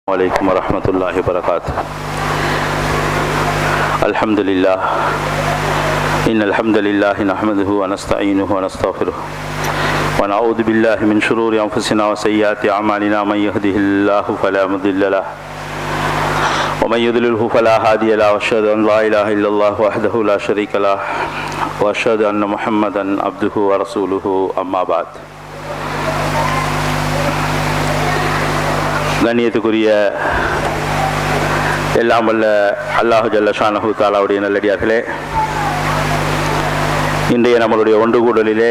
عليكم ورحمة الله وبركاته الحمد لله إن الحمد لله نحمده ونستعينه ونستغفره ونعوذ بالله من شرور أنفسنا وسيئات أعمالنا من يهده الله فلا مضل له ومن يضلله فلا هادي له واشهد ان لا اله الا الله وحده لا شريك له واشهد ان محمدا عبده ورسوله اما بعد கண்ணியத்துக்குரிய எல்லாம் வல்ல அல்லாஹு ஜல்லஷானஹு தாலாவுடைய நல்லடியார்களே இன்றைய நம்மளுடைய ஒன்று கூடலிலே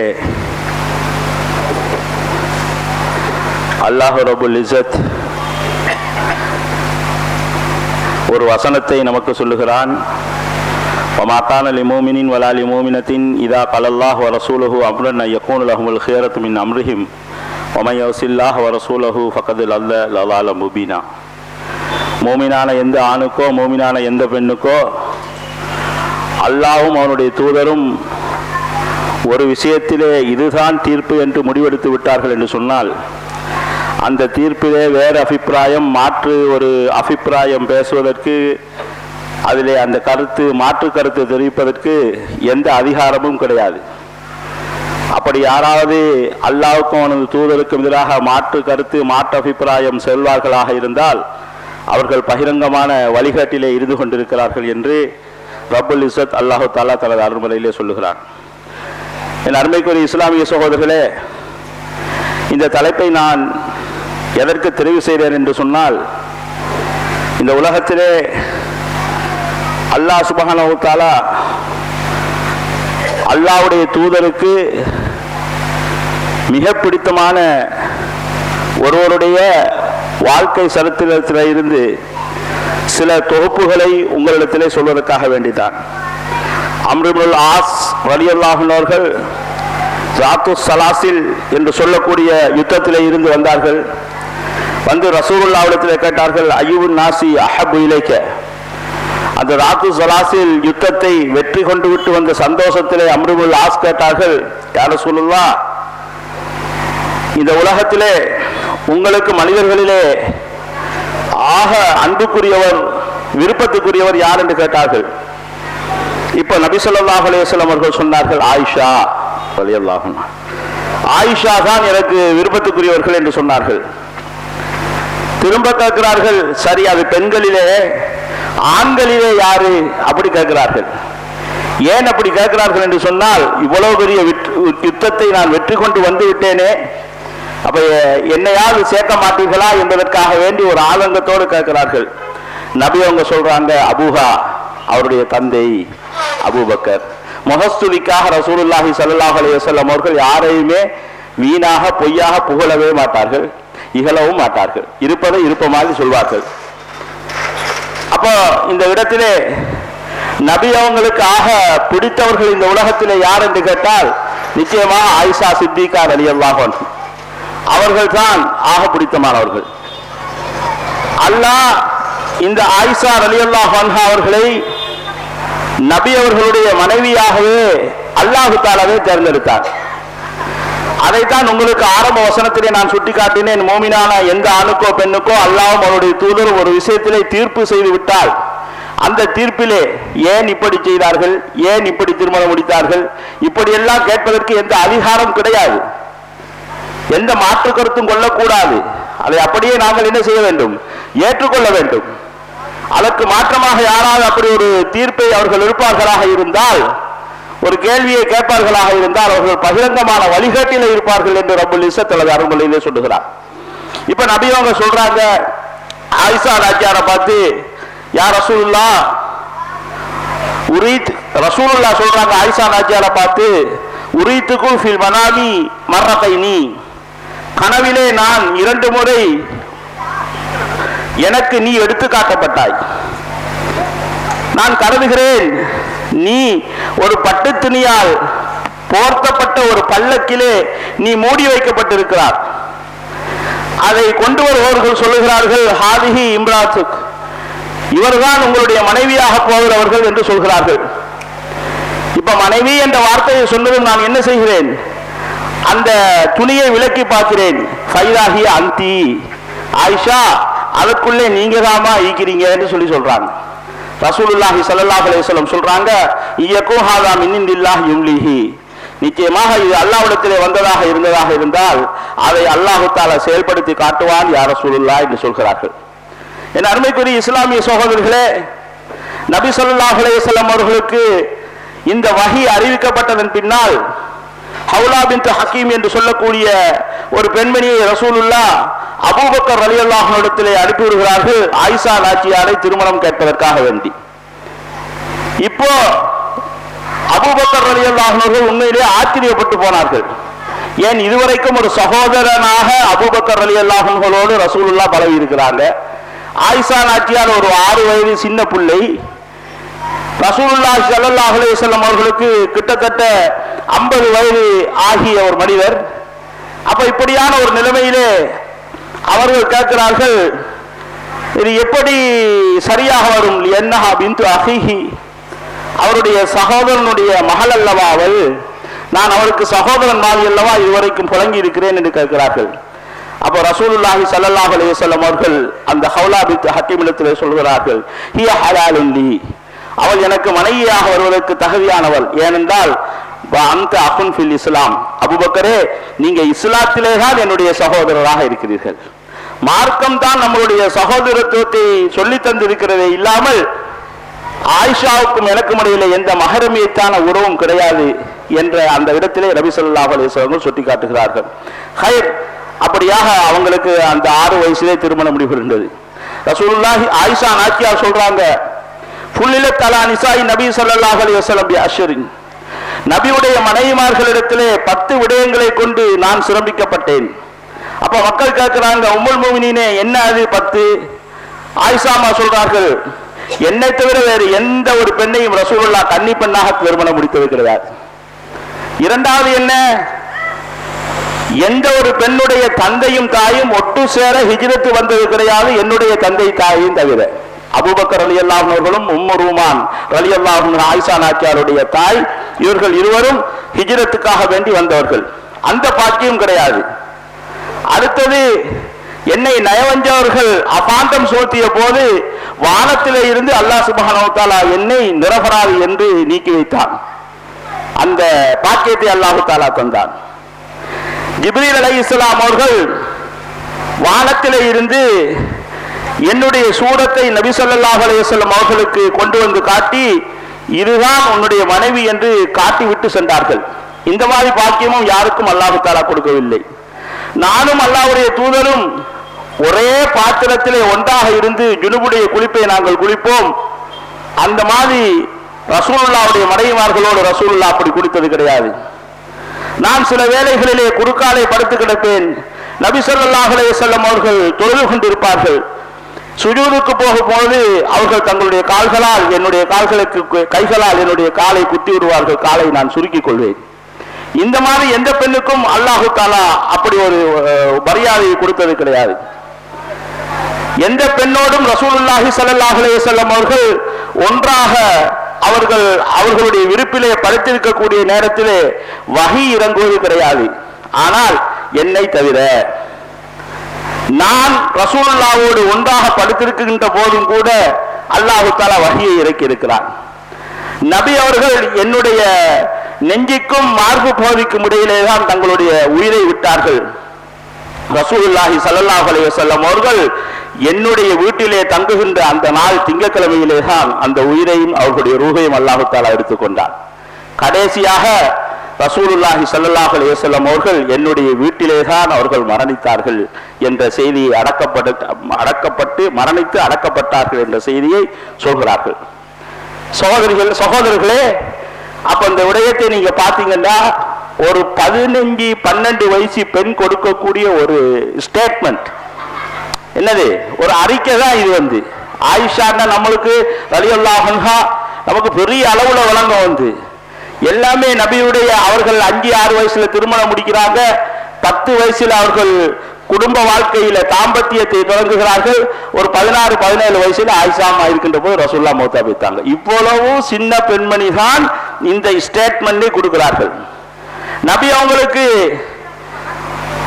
அல்லாஹு ரபுல் இசத் ஒரு வசனத்தை நமக்கு சொல்லுகிறான் وما لمؤمن ولا لمؤمنة إذا قال الله ورسوله أمرا أن يكون لهم الخيرة من أمرهم ومن يعص الله ورسوله فقد ضل ضلالا مبينا மூமினான எந்த ஆணுக்கோ மூமினான எந்த பெண்ணுக்கோ அல்லாவும் அவனுடைய தூதரும் ஒரு விஷயத்திலே இதுதான் தீர்ப்பு என்று முடிவெடுத்து விட்டார்கள் என்று சொன்னால் அந்த தீர்ப்பிலே வேறு அபிப்பிராயம் மாற்று ஒரு அபிப்பிராயம் பேசுவதற்கு அதிலே அந்த கருத்து மாற்று கருத்து தெரிவிப்பதற்கு எந்த அதிகாரமும் கிடையாது அப்படி யாராவது அல்லாவுக்கும் அவனது தூதருக்கும் எதிராக மாற்று கருத்து மாற்று அபிப்பிராயம் செல்வார்களாக இருந்தால் அவர்கள் பகிரங்கமான வழிகாட்டிலே இருந்து கொண்டிருக்கிறார்கள் என்று ரப்புல் இசத் அல்லாஹு தாலா தனது அருள்மலையிலே சொல்லுகிறான் என் அருமைக்குரிய இஸ்லாமிய சகோதரர்களே இந்த தலைப்பை நான் எதற்கு தெரிவு செய்கிறேன் என்று சொன்னால் இந்த உலகத்திலே அல்லாஹ் சுபஹானஹு தாலா அல்லாவுடைய தூதருக்கு மிக பிடித்தமான ஒருவருடைய வாழ்க்கை சரித்திரத்தில் இருந்து சில தொகுப்புகளை உங்களிடத்திலே சொல்வதற்காக வேண்டிதான் அம்ரிபுல் ஆஸ் வலியல்லாஹர்கள் ஜாத்து சலாசில் என்று சொல்லக்கூடிய யுத்தத்திலே இருந்து வந்தார்கள் வந்து ரசூலுல்லாவிடத்தில் கேட்டார்கள் ஐயூன் நாசி அஹபு இலைக்க அந்த ராத்து சலாசில் யுத்தத்தை வெற்றி கொண்டு விட்டு வந்த சந்தோஷத்திலே அம்ருபுல் ஆஸ் கேட்டார்கள் யார சொல்லுல்லா இந்த உலகத்திலே உங்களுக்கு மனிதர்களிலே ஆக அன்புக்குரியவர் விருப்பத்துக்குரியவர் யார் என்று கேட்டார்கள் இப்ப நபி சொல்லாஹ் அலையம் அவர்கள் சொன்னார்கள் ஆயிஷா அலியல்லாஹன் ஆயிஷா தான் எனக்கு விருப்பத்துக்குரியவர்கள் என்று சொன்னார்கள் திரும்ப கேட்கிறார்கள் சரி அது பெண்களிலே ஆண்களிலே யாரு அப்படி கேட்கிறார்கள் ஏன் அப்படி கேட்கிறார்கள் என்று சொன்னால் இவ்வளவு பெரிய யுத்தத்தை நான் வெற்றி கொண்டு வந்து விட்டேனே அப்ப என்னையாவது சேர்க்க மாட்டீர்களா என்பதற்காக வேண்டி ஒரு ஆதங்கத்தோடு கேட்கிறார்கள் நபி அவங்க சொல்றாங்க அபுஹா அவருடைய தந்தை அபூபக்கர் முகஸ்துதிக்காக ரசூலுல்லாஹி சல்லாஹ் அலி வசல்லம் அவர்கள் யாரையுமே வீணாக பொய்யாக புகழவே மாட்டார்கள் இகழவும் மாட்டார்கள் இருப்பதை இருப்ப மாதிரி சொல்வார்கள் அப்போ இந்த இடத்திலே நபி அவங்களுக்கு ஆக பிடித்தவர்கள் இந்த உலகத்திலே யார் என்று கேட்டால் நிச்சயமாக ஆயிஷா சித்திகா அலி அல்லாஹன் அவர்கள் தான் ஆக பிடித்தமானவர்கள் அல்லாஹ் இந்த ஆயிஷா அலி அல்லாஹ் அவர்களை நபி அவர்களுடைய மனைவியாகவே அல்லாஹு தாலாவே தேர்ந்தெடுத்தார் அதைத்தான் உங்களுக்கு ஆரம்ப வசனத்திலே நான் சுட்டிக்காட்டினேன் மோமினான எந்த ஆணுக்கோ பெண்ணுக்கோ அல்லாவும் அவருடைய தூதர் ஒரு விஷயத்திலே தீர்ப்பு செய்து விட்டால் அந்த தீர்ப்பிலே ஏன் இப்படி செய்தார்கள் ஏன் இப்படி திருமணம் முடித்தார்கள் இப்படி எல்லாம் கேட்பதற்கு எந்த அதிகாரம் கிடையாது எந்த மாற்று கருத்தும் கொள்ளக்கூடாது அதை அப்படியே நாங்கள் என்ன செய்ய வேண்டும் ஏற்றுக்கொள்ள வேண்டும் அதற்கு மாற்றமாக யாராவது அப்படி ஒரு தீர்ப்பை அவர்கள் இருப்பார்களாக இருந்தால் ஒரு கேள்வியை கேட்பார்களாக இருந்தால் அவர்கள் பகிரங்கமான வழிகாட்டில இருப்பார்கள் என்று ரபுல் இசத் அல்லது அருள்மொழியிலே சொல்லுகிறார் இப்ப நபி அவங்க சொல்றாங்க ஆயிஷா ராஜாரை பார்த்து யார் ரசூல்லா உரீத் ரசூலுல்லா சொல்றாங்க ஆயிஷா ராஜாரை பார்த்து உரீத்துக்கும் ஃபில் மனாமி மர்ரகை நீ கனவிலே நான் இரண்டு முறை எனக்கு நீ எடுத்து காட்டப்பட்டாய் நான் கருதுகிறேன் நீ ஒரு பட்டு துணியால் போர்த்தப்பட்ட ஒரு பல்லக்கிலே நீ மூடி வைக்கப்பட்டிருக்கிறார் அதை கொண்டு வருபவர்கள் சொல்லுகிறார்கள் ஹாதிஹி இம்ராத்துக் இவர்தான் உங்களுடைய மனைவியாக போகிறவர்கள் என்று சொல்கிறார்கள் இப்ப மனைவி என்ற வார்த்தையை சொன்னதும் நான் என்ன செய்கிறேன் அந்த துணியை விலக்கி பார்க்கிறேன் ஃபைதாகி அந்தி ஆயிஷா அதுக்குள்ளே நீங்க தாமா ஈக்கிறீங்கன்னு சொல்லி சொல்றாங்க ரசூலுல்லாஹி ஸல்லல்லாஹு அலைஹி வஸல்லம் சொல்றாங்க இயக்கும் ஹாதா மின்னில்லாஹ் யும்லிஹி நிச்சயமாக இது அல்லாஹ்விடத்திலே வந்ததாக இருந்ததாக இருந்தால் அதை அல்லாஹு தாலா செயல்படுத்தி காட்டுவான் யார் ரசூலுல்லாஹ் என்று சொல்கிறார்கள் என் அருமைக்குரிய இஸ்லாமிய சகோதரர்களே நபி ஸல்லல்லாஹு அலைஹி வஸல்லம் அவர்களுக்கு இந்த வஹி அறிவிக்கப்பட்டதன் பின்னால் ஹவுலா பின் ஹக்கீம் என்று சொல்லக்கூடிய ஒரு பெண்மணியை ரசூலுல்லா அபூபக்கர் ரலியல்லாஹு இடத்திலே அனுப்பி விடுகிறார்கள் ஆயிஷா நாச்சியாரை திருமணம் கேட்பதற்காக வேண்டி இப்போ அபூபக்கர் ரலியல்லாஹு அவர்கள் உண்மையிலே ஆச்சரியப்பட்டு போனார்கள் ஏன் இதுவரைக்கும் ஒரு சகோதரனாக அபூபக்கர் ரலியல்லாஹு அன்ஹுகளோடு ரசூலுல்லா பழகி இருக்கிறாங்க ஆயிஷா நாச்சியார் ஒரு ஆறு வயது சின்ன பிள்ளை ரசூலுல்லாஹி ஸல்லல்லாஹு அலைஹி வஸல்லம் அவர்களுக்கு கிட்டத்தட்ட 50 வயது ஆகிய ஒரு மனிதர் அப்ப இப்படியான ஒரு நிலைமையிலே அவர்கள் கேட்கிறார்கள் இது எப்படி சரியாக வரும் என்னஹா பிந்து அஹிஹி அவருடைய சகோதரனுடைய மகள் அல்லவா அவள் நான் அவருக்கு சகோதரன் மாதிரி அல்லவா இதுவரைக்கும் புழங்கி இருக்கிறேன் என்று கேட்கிறார்கள் அப்போ ரசூலுல்லாஹி ஸல்லல்லாஹு அலைஹி வஸல்லம் அவர்கள் அந்த ஹவுலா பித் ஹக்கீமிடத்திலே சொல்கிறார்கள் ஹிய ஹலாலுன் லீ அவள் எனக்கு மனைவியாக வருவதற்கு தகுதியானவள் ஏனென்றால் வ- அந்த அகுன் ஃபில் இஸ்லாம் அபுபக்கரே நீங்க இஸ்லாத்திலே தான் என்னுடைய சகோதரராக இருக்கிறீர்கள் மார்க்கம் தான் நம்மளுடைய சகோதரத்துவத்தை சொல்லி தந்திருக்கிறதே இல்லாமல் ஆயிஷாவுக்கும் எனக்கும் இடையில எந்த மகரமியத்தான உறவும் கிடையாது என்ற அந்த இடத்திலே ரபி ஸல்லல்லாஹு அலைஹி வஸல்லம் சுட்டி காட்டுகிறார்கள் ஹைர் அப்படியாக அவங்களுக்கு அந்த ஆறு வயசிலே திருமணம் முடிவுகின்றது ரசூலுல்லாஹி ஆயிஷா நாச்சியார் சொல்றாங்க புல்லில தலா நிசாய் நபி ஸல்லல்லாஹு அலைஹி வஸல்லம் பி அஷ்ரின் நபியுடைய மனைவிமார்களிடத்திலே பத்து விடயங்களை கொண்டு நான் சிரமிக்கப்பட்டேன் அப்ப மக்கள் கேட்கிறாங்க உம்முல் மூமினீனே என்ன அது பத்து ஆயிஷாமா சொல்றார்கள் என்னை தவிர வேறு எந்த ஒரு பெண்ணையும் ரசூலுல்லா கன்னி பெண்ணாக திருமணம் முடித்தது கிடையாது இரண்டாவது என்ன எந்த ஒரு பெண்ணுடைய தந்தையும் தாயும் ஒட்டு சேர ஹிஜ்ரத்து வந்தது கிடையாது என்னுடைய தந்தை தாயையும் தவிர அபூபக்கர் அலி அல்லாஹர்களும் உம்மு ரூமான் அலி அல்லாஹும் ஆயிஷா நாச்சியாருடைய தாய் இவர்கள் இருவரும் ஹிஜ்ரத்துக்காக வேண்டி வந்தவர்கள் அந்த பாக்கியம் கிடையாது அடுத்தது என்னை நயவஞ்சவர்கள் அபாண்டம் சூழ்த்திய போது வானத்திலே இருந்து அல்லாஹ் சுப்ஹானஹு வ தஆலா என்னை நிரபராதி என்று நீக்கி வைத்தான் அந்த பாக்கியத்தை அல்லாஹு தாலா தந்தான் ஜிப்ரீல் அலை இஸ்லாம் அவர்கள் வானத்திலே இருந்து என்னுடைய சூரத்தை நபி ஸல்லல்லாஹு அலைஹி வஸல்லம் அவர்களுக்கு கொண்டு வந்து காட்டி இதுதான் உன்னுடைய மனைவி என்று காட்டி விட்டு சென்றார்கள் இந்த மாதிரி பாக்கியமும் யாருக்கும் அல்லாஹு தாலா கொடுக்கவில்லை நானும் அல்லாஹ்வுடைய தூதரும் ஒரே பாத்திரத்திலே ஒன்றாக இருந்து ஜுனுபுடைய குளிப்பை நாங்கள் குளிப்போம் அந்த மாதிரி ரசூலுல்லாவுடைய மனைவிமார்களோடு ரசூலுல்லா அப்படி குடித்தது கிடையாது நான் சில வேளைகளிலே குறுக்காலை படுத்து கிடப்பேன் நபி ஸல்லல்லாஹு அலைஹி வஸல்லம் அவர்கள் தொழுது கொண்டிருப்பார்கள் சுஜூதுக்கு போகும்போது அவர்கள் தங்களுடைய கால்களால் என்னுடைய கால்களுக்கு கு- கைகளால் என்னுடைய காலை குத்தி விடுவார்கள் காலை நான் சுருக்கிக் கொள்வேன் இந்த மாதிரி எந்த பெண்ணுக்கும் அல்லாஹு தாலா அப்படி ஒரு அஹ், மரியாதையை கொடுத்தது கிடையாது எந்த பெண்ணோடும் ரசூலுல்லாஹி ஸல்லல்லாஹு அலைஹி வஸல்லம் அவர்கள் ஒன்றாக அவர்கள் அவர்களுடைய விருப்பிலே படுத்திருக்கக்கூடிய நேரத்திலே வகி இறங்குவது கிடையாது ஆனால் என்னை தவிர நான் ரசூலுல்லாவோடு ஒன்றாக படுத்திருக்கின்ற போதும் கூட அல்லாஹு தாலா வகியை இறக்கி இருக்கிறான் நபி அவர்கள் என்னுடைய நெஞ்சிக்கும் மார்பு பகுதிக்கும் இடையிலே தான் தங்களுடைய உயிரை விட்டார்கள் ரசூலுல்லாஹி ஸல்லல்லாஹு அலைஹி வஸல்லம் அவர்கள் என்னுடைய வீட்டிலே தங்குகின்ற அந்த நாள் திங்கட்கிழமையிலே தான் அந்த உயிரையும் அவர்களுடைய ரூகையும் அல்லாஹு தாலா எடுத்துக்கொண்டார் கடைசியாக ரசூலுல்லாஹி ஸல்லல்லாஹு அலைஹி வஸல்லம் அவர்கள் என்னுடைய வீட்டிலே தான் அவர்கள் மரணித்தார்கள் என்ற செய்தியை அடக்கப்பட்டு அடக்கப்பட்டு மரணித்து அடக்கப்பட்டார்கள் என்ற செய்தியை சொல்கிறார்கள் சகோதரிகள் சகோதரர்களே அப்ப இந்த விடயத்தை நீங்க பாத்தீங்கன்னா ஒரு பதினஞ்சு பன்னெண்டு வயசு பெண் கொடுக்கக்கூடிய ஒரு ஸ்டேட்மெண்ட் என்னது ஒரு அறிக்கை தான் இது வந்து ஆயிஷான்னா நம்மளுக்கு ரலியல்லாஹன்ஹா நமக்கு பெரிய அளவுல வழங்கம் வந்து எல்லாமே நபியுடைய அவர்கள் அஞ்சு ஆறு வயசுல திருமணம் முடிக்கிறாங்க பத்து வயசுல அவர்கள் குடும்ப வாழ்க்கையில தாம்பத்தியத்தை தொடங்குகிறார்கள் ஒரு பதினாறு பதினேழு வயசுல ஆயிஷாமா இருக்கின்ற போது ரசூல்லா மௌத்தா வைத்தாங்க இவ்வளவும் சின்ன பெண்மணி தான் இந்த ஸ்டேட்மெண்டை கொடுக்கிறார்கள் நபி அவங்களுக்கு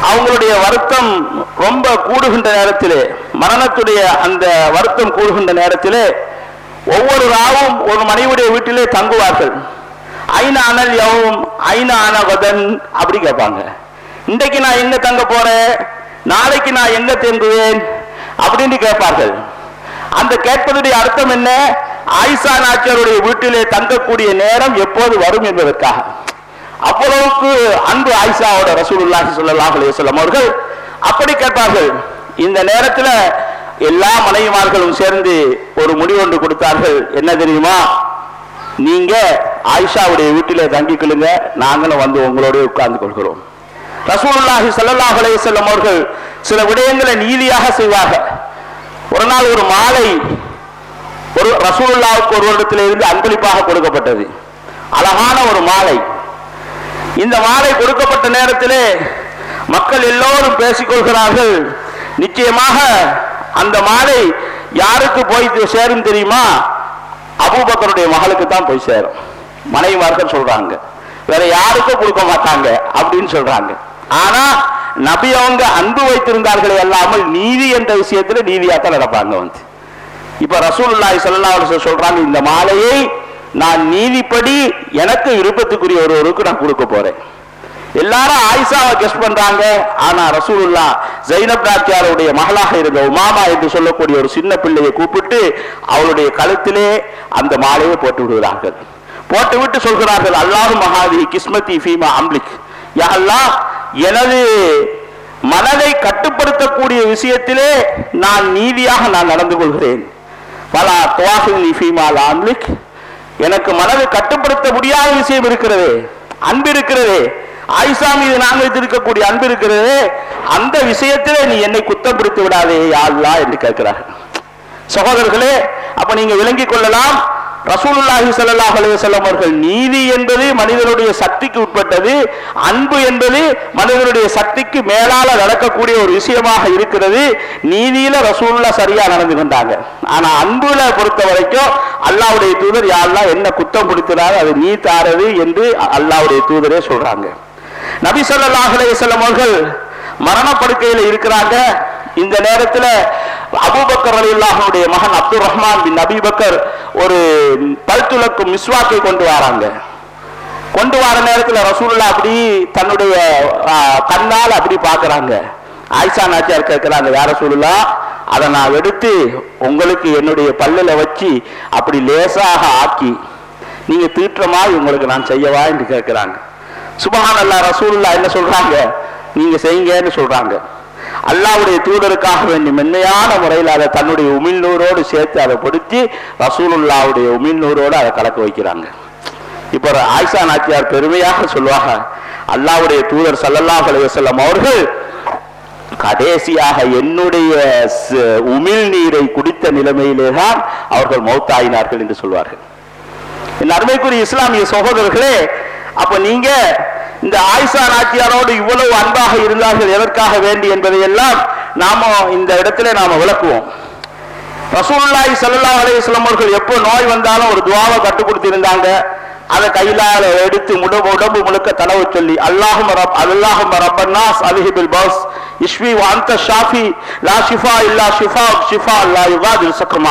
அவங்களுடைய வருத்தம் ரொம்ப கூடுகின்ற நேரத்திலே மரணத்துடைய அந்த வருத்தம் கூடுகின்ற நேரத்திலே ஒவ்வொரு ராவும் ஒரு மனைவியுடைய வீட்டிலே தங்குவார்கள் ஐநா அனல் யவும் ஐநா அனகதன் அப்படி கேட்பாங்க இன்றைக்கு நான் எங்க தங்க போறேன் நாளைக்கு நான் எங்க தங்குவேன் அப்படின்னு கேட்பார்கள் அந்த கேட்பதுடைய அர்த்தம் என்ன ஆயிஷா நாச்சியாருடைய வீட்டிலே தங்கக்கூடிய நேரம் எப்போது வரும் என்பதற்காக அவ்வளவுக்கு அன்பு ஆயிஷாவோட ரசூலுல்லாஹி ஸல்லல்லாஹு அலைஹி வஸல்லம் அவர்கள் அப்படி கேட்பார்கள் இந்த நேரத்தில் எல்லா மனைவிமார்களும் சேர்ந்து ஒரு முடிவு ஒன்று கொடுத்தார்கள் என்ன தெரியுமா நீங்க ஆயிஷாவுடைய வீட்டிலே தங்கிக்கொள்ளுங்க நாங்களும் வந்து உங்களோட உட்கார்ந்து கொள்கிறோம் ரசூலுல்லாஹி ஸல்லல்லாஹு அலைஹி வஸல்லம் அவர்கள் சில விடயங்களை நீதியாக செய்வார்கள் ஒரு நாள் ஒரு மாலை ஒரு ரசூலுல்லாவுக்கு ஒரு வருடத்திலிருந்து அன்பளிப்பாக கொடுக்கப்பட்டது அழகான ஒரு மாலை இந்த மாலை கொடுக்கப்பட்ட நேரத்திலே மக்கள் எல்லோரும் பேசிக்கொள்கிறார்கள் நிச்சயமாக அந்த மாலை யாருக்கு போய் சேரும் தெரியுமா அபூபக்கருடைய மகளுக்கு தான் போய் சேரும் மனைவிமார்கள் சொல்றாங்க வேற யாருக்கும் கொடுக்க மாட்டாங்க அப்படின்னு சொல்றாங்க ஆனா நபி அவங்க அன்பு வைத்திருந்தார்களே அல்லாமல் நீதி என்ற விஷயத்துல நீதியாத்தான் நடப்பாங்க வந்து இப்ப ரசூலுல்லாஹி ஸல்லல்லாஹு அலைஹி வஸல்லம் சொல்றாங்க இந்த மாலையை நான் நீதிப்படி எனக்கு விருப்பத்துக்குரிய ஒருவருக்கு நான் கொடுக்க போறேன் எல்லாரும் ஆயிஷாவை கெஸ்ட் பண்றாங்க ஆனா ரசூலுல்லா ஜைனப் நாச்சியாருடைய மகளாக இருந்த உமாமா என்று சொல்லக்கூடிய ஒரு சின்ன பிள்ளையை கூப்பிட்டு அவளுடைய கழுத்திலே அந்த மாலையை போட்டு விடுகிறார்கள் போட்டு விட்டு சொல்கிறார்கள் அல்லாஹு மகாதி கிஸ்மதி ஃபீமா அம்லிக் யா அல்லாஹ் எனது மனதை கட்டுப்படுத்தக்கூடிய விஷயத்திலே நான் நீதியாக நான் நடந்து கொள்கிறேன் பல துவாஹில் ஃபீமா அம்லிக் எனக்கு மனதை கட்டுப்படுத்த முடியாத விஷயம் இருக்கிறது அன்பு இருக்கிறது ஆயிஷா மீது நான் வைத்திருக்கக்கூடிய அன்பு இருக்கிறது அந்த விஷயத்திலே நீ என்னை குத்தப்படுத்தி விடாதே யா அல்லாஹ் என்று கேட்கிறார்கள் சகோதரர்களே அப்ப நீங்க விளங்கிக் கொள்ளலாம் ரசூலுல்லாஹி ஸல்லல்லாஹு அலைஹி வஸல்லம் அவர்கள் நீதி என்பது மனிதனுடைய சக்திக்கு உட்பட்டது அன்பு என்பது மனிதனுடைய சக்திக்கு மேலால நடக்கக்கூடிய ஒரு விஷயமாக இருக்கிறது நீதியில ரசூலுல்லா சரியா நடந்து கொண்டாங்க ஆனா அன்புல பொறுத்த வரைக்கும் அல்லாஹ்வுடைய தூதர் யாரெல்லாம் என்ன குத்தம் கொடுக்கிறாரோ அது நீ தாரது என்று அல்லாஹ்வுடைய தூதரே சொல்றாங்க நபி ஸல்லல்லாஹு அலைஹி வஸல்லம் அவர்கள் மரணப்படுக்கையில இருக்கிறாங்க இந்த நேரத்துல அபூபக்கர் அலில்லாஹனுடைய மகன் அப்துல் ரஹ்மான் பின் அபிபக்கர் ஒரு பல்துலக்கும் மிஸ்வாக்கை கொண்டு வராங்க கொண்டு வர நேரத்துல ரசூலுல்லா அப்படி தன்னுடைய ஆ, கண்ணால் அப்படி பார்க்கறாங்க ஆயிஷா நாச்சியார் கேட்கிறாங்க யார ரசூலுல்லா அதை நான் எடுத்து உங்களுக்கு என்னுடைய பல்லுல வச்சு அப்படி லேசாக ஆக்கி நீங்க தீட்டுறமாய் உங்களுக்கு நான் செய்யவா என்று கேட்கிறாங்க சுபஹான் அல்லா ரசூலுல்லா என்ன சொல்றாங்க நீங்க செய்யுங்கன்னு சொல்றாங்க அல்லாவுடைய தூதருக்காக வேண்டி மென்மையான முறையில் அதை தன்னுடைய உமிழ்நூரோடு சேர்த்து அதை பிடிச்சி ரசூலுல்லாவுடைய உமிழ்நூரோடு அதை கலக்க வைக்கிறாங்க இப்போ ஆயிஷா நாச்சியார் பெருமையாக சொல்லுவாங்க அல்லாவுடைய தூதர் ஸல்லல்லாஹு அலைஹி வஸல்லம் அவர்கள் கடைசியாக என்னுடைய ச- உமிழ் நீரை குடித்த நிலைமையிலே தான் அவர்கள் மௌத்தாயினார்கள் என்று சொல்வார்கள் என் அருமைக்குரிய இஸ்லாமிய சகோதரர்களே அப்ப நீங்க இந்த ஆயிஷா நாச்சியாரோடு இவ்வளவு அன்பாக இருந்தார்கள் எதற்காக வேண்டி என்பதை எல்லாம் நாம இந்த இடத்துல நாம விளக்குவோம் ரசூலுல்லாஹி ஸல்லல்லாஹு அலைஹி வஸல்லம் அவர்கள் எப்போ நோய் வந்தாலும் ஒரு துவாவை கற்றுக் கொடுத்திருந்தாங்க அதை கையிலால எடுத்து உடம்பு உடம்பு முழுக்க தடவை சொல்லி அல்லாஹும் ரப் அல்லாஹும் ரப்பன்னாஸ் அலிஹிபில் பஸ் இஷ்வி வாந்த ஷாஃபி லா ஷிஃபா இல்லா ஷிஃபா ஷிஃபா அல்லா யுகாதில் சக்கமா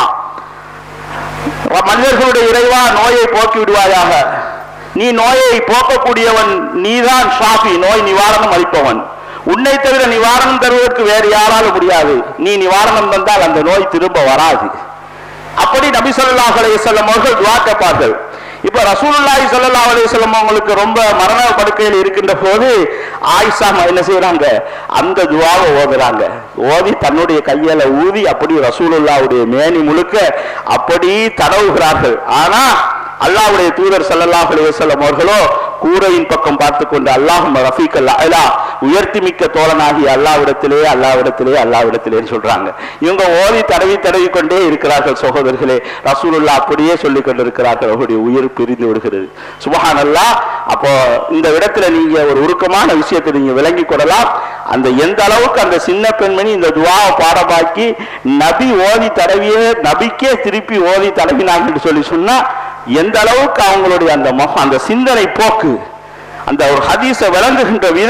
மனிதர்களுடைய இறைவா நோயை போக்கி விடுவாயாக நீ நோயை போக்கக்கூடியவன் நீதான் ஷாஃபி நோய் நிவாரணம் அளிப்பவன் உன்னை தவிர நிவாரணம் தருவதற்கு வேறு யாராலும் முடியாது நீ நிவாரணம் தந்தால் அந்த நோய் திரும்ப வராது அப்படி நபி ஸல்லல்லாஹு அலைஹி வஸல்லம் அவர்கள் துஆ கேட்பார்கள் இப்ப ரசூலுல்லாஹி ஸல்லல்லாஹு அலைஹி வஸல்லம் அவங்களுக்கு ரொம்ப மரண படுக்கையில் இருக்கின்ற போது ஆயிஷா அம்மா என்ன செய்றாங்க அந்த துஆவை ஓதுறாங்க ஓதி தன்னுடைய கையால ஊதி அப்படி ரசூலுல்லாஹ்வுடைய மேனி முழுக்க அப்படி தடவுகிறார்கள் ஆனா அல்லாஹ்வுடைய தூதர் ஸல்லல்லாஹு அலைஹி வஸல்லம் அவர்களோ கூரையின் பக்கம் பார்த்து கொண்டு அல்லாஹும் ரஃபீக்கல் அலா உயர்த்தி மிக்க தோழனாகிய அல்லாவிடத்திலே அல்லாவிடத்திலே அல்லாவிடத்திலேன்னு சொல்றாங்க இவங்க ஓதி தடவி தடவி கொண்டே இருக்கிறார்கள் சகோதரர்களே ரசூலுல்லா அப்படியே சொல்லிக் கொண்டிருக்கிறார்கள் அவருடைய உயிர் பிரிந்து விடுகிறது சுபஹான் அல்லாஹ் அப்போ இந்த இடத்துல நீங்க ஒரு உருக்கமான விஷயத்தை நீங்க விளங்கி கொள்ளலாம் அந்த எந்த அளவுக்கு அந்த சின்ன பெண்மணி இந்த துவாவை பாடமாக்கி நபி ஓதி தடவியே நபிக்கே திருப்பி ஓதி தடவினாங்கன்னு சொல்லி சொன்னா எந்த அளவுக்கு அவங்களுடைய அந்த முகம் அந்த சிந்தனை போக்கு அந்த ஒரு ஹதீஸை விளங்குகின்ற விதம்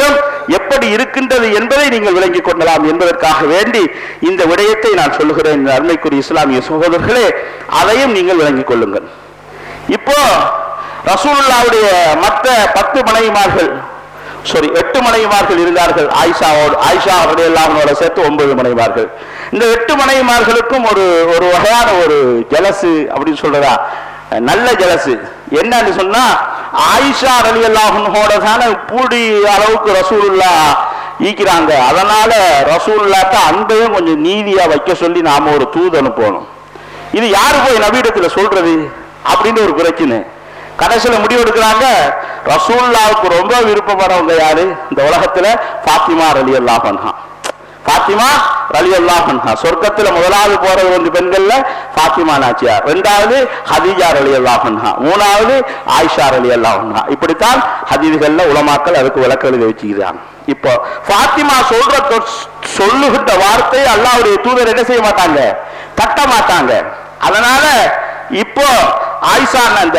எப்படி இருக்கின்றது என்பதை நீங்கள் விளங்கிக் கொள்ளலாம் என்பதற்காக வேண்டி இந்த விடயத்தை நான் சொல்லுகிறேன் இந்த அருமைக்குரிய இஸ்லாமிய சகோதரர்களே அதையும் நீங்கள் விளங்கிக் கொள்ளுங்கள் இப்போ ரசூலுல்லாவுடைய மற்ற பத்து மனைவிமார்கள் சாரி எட்டு மனைவிமார்கள் இருந்தார்கள் ஆயிஷாவோடு ஆயிஷா அவருடைய எல்லாமோட சேர்த்து ஒன்பது மனைவிமார்கள் இந்த எட்டு மனைவிமார்களுக்கும் ஒரு ஒரு வகையான ஒரு ஜலசு அப்படின்னு சொல்றதா நல்ல ஜலசு என்னன்னு சொன்னா ஆயிஷா அலி அல்லாஹோட தானே பூடி அளவுக்கு ரசூலுல்லா ஈக்கிறாங்க அதனால ரசூலுல்லாட்ட அன்பையும் கொஞ்சம் நீதியா வைக்க சொல்லி நாம ஒரு தூது அனுப்பணும் இது யாரு போய் நபீடத்துல சொல்றது அப்படின்னு ஒரு பிரச்சனை கடைசியில முடிவு எடுக்கிறாங்க ரசூல்லாவுக்கு ரொம்ப விருப்பப்படுறவங்க யாரு இந்த உலகத்துல ஃபாத்திமா ரலி அல்லாஹன்ஹா ஃபாத்திமா ரலி அல்லாஹன்ஹா சொர்க்கத்துல முதலாவது போறது வந்து பெண்கள்ல ஃபாத்திமா நாச்சியார் ரெண்டாவது ஹதீஜா ரலி அல்லாஹன்ஹா மூணாவது ஆயிஷா ரலி அல்லாஹன்ஹா இப்படித்தான் ஹதீதுகள்ல உலமாக்கள் அதுக்கு விளக்க எழுதி வச்சுக்கிறாங்க இப்போ ஃபாத்திமா சொல்ற தொ- சொல்லுகின்ற வார்த்தையை அல்லாஹ்வுடைய தூதர் என்ன செய்ய மாட்டாங்க தட்ட மாட்டாங்க அதனால இப்போ ஆயிஷா அந்த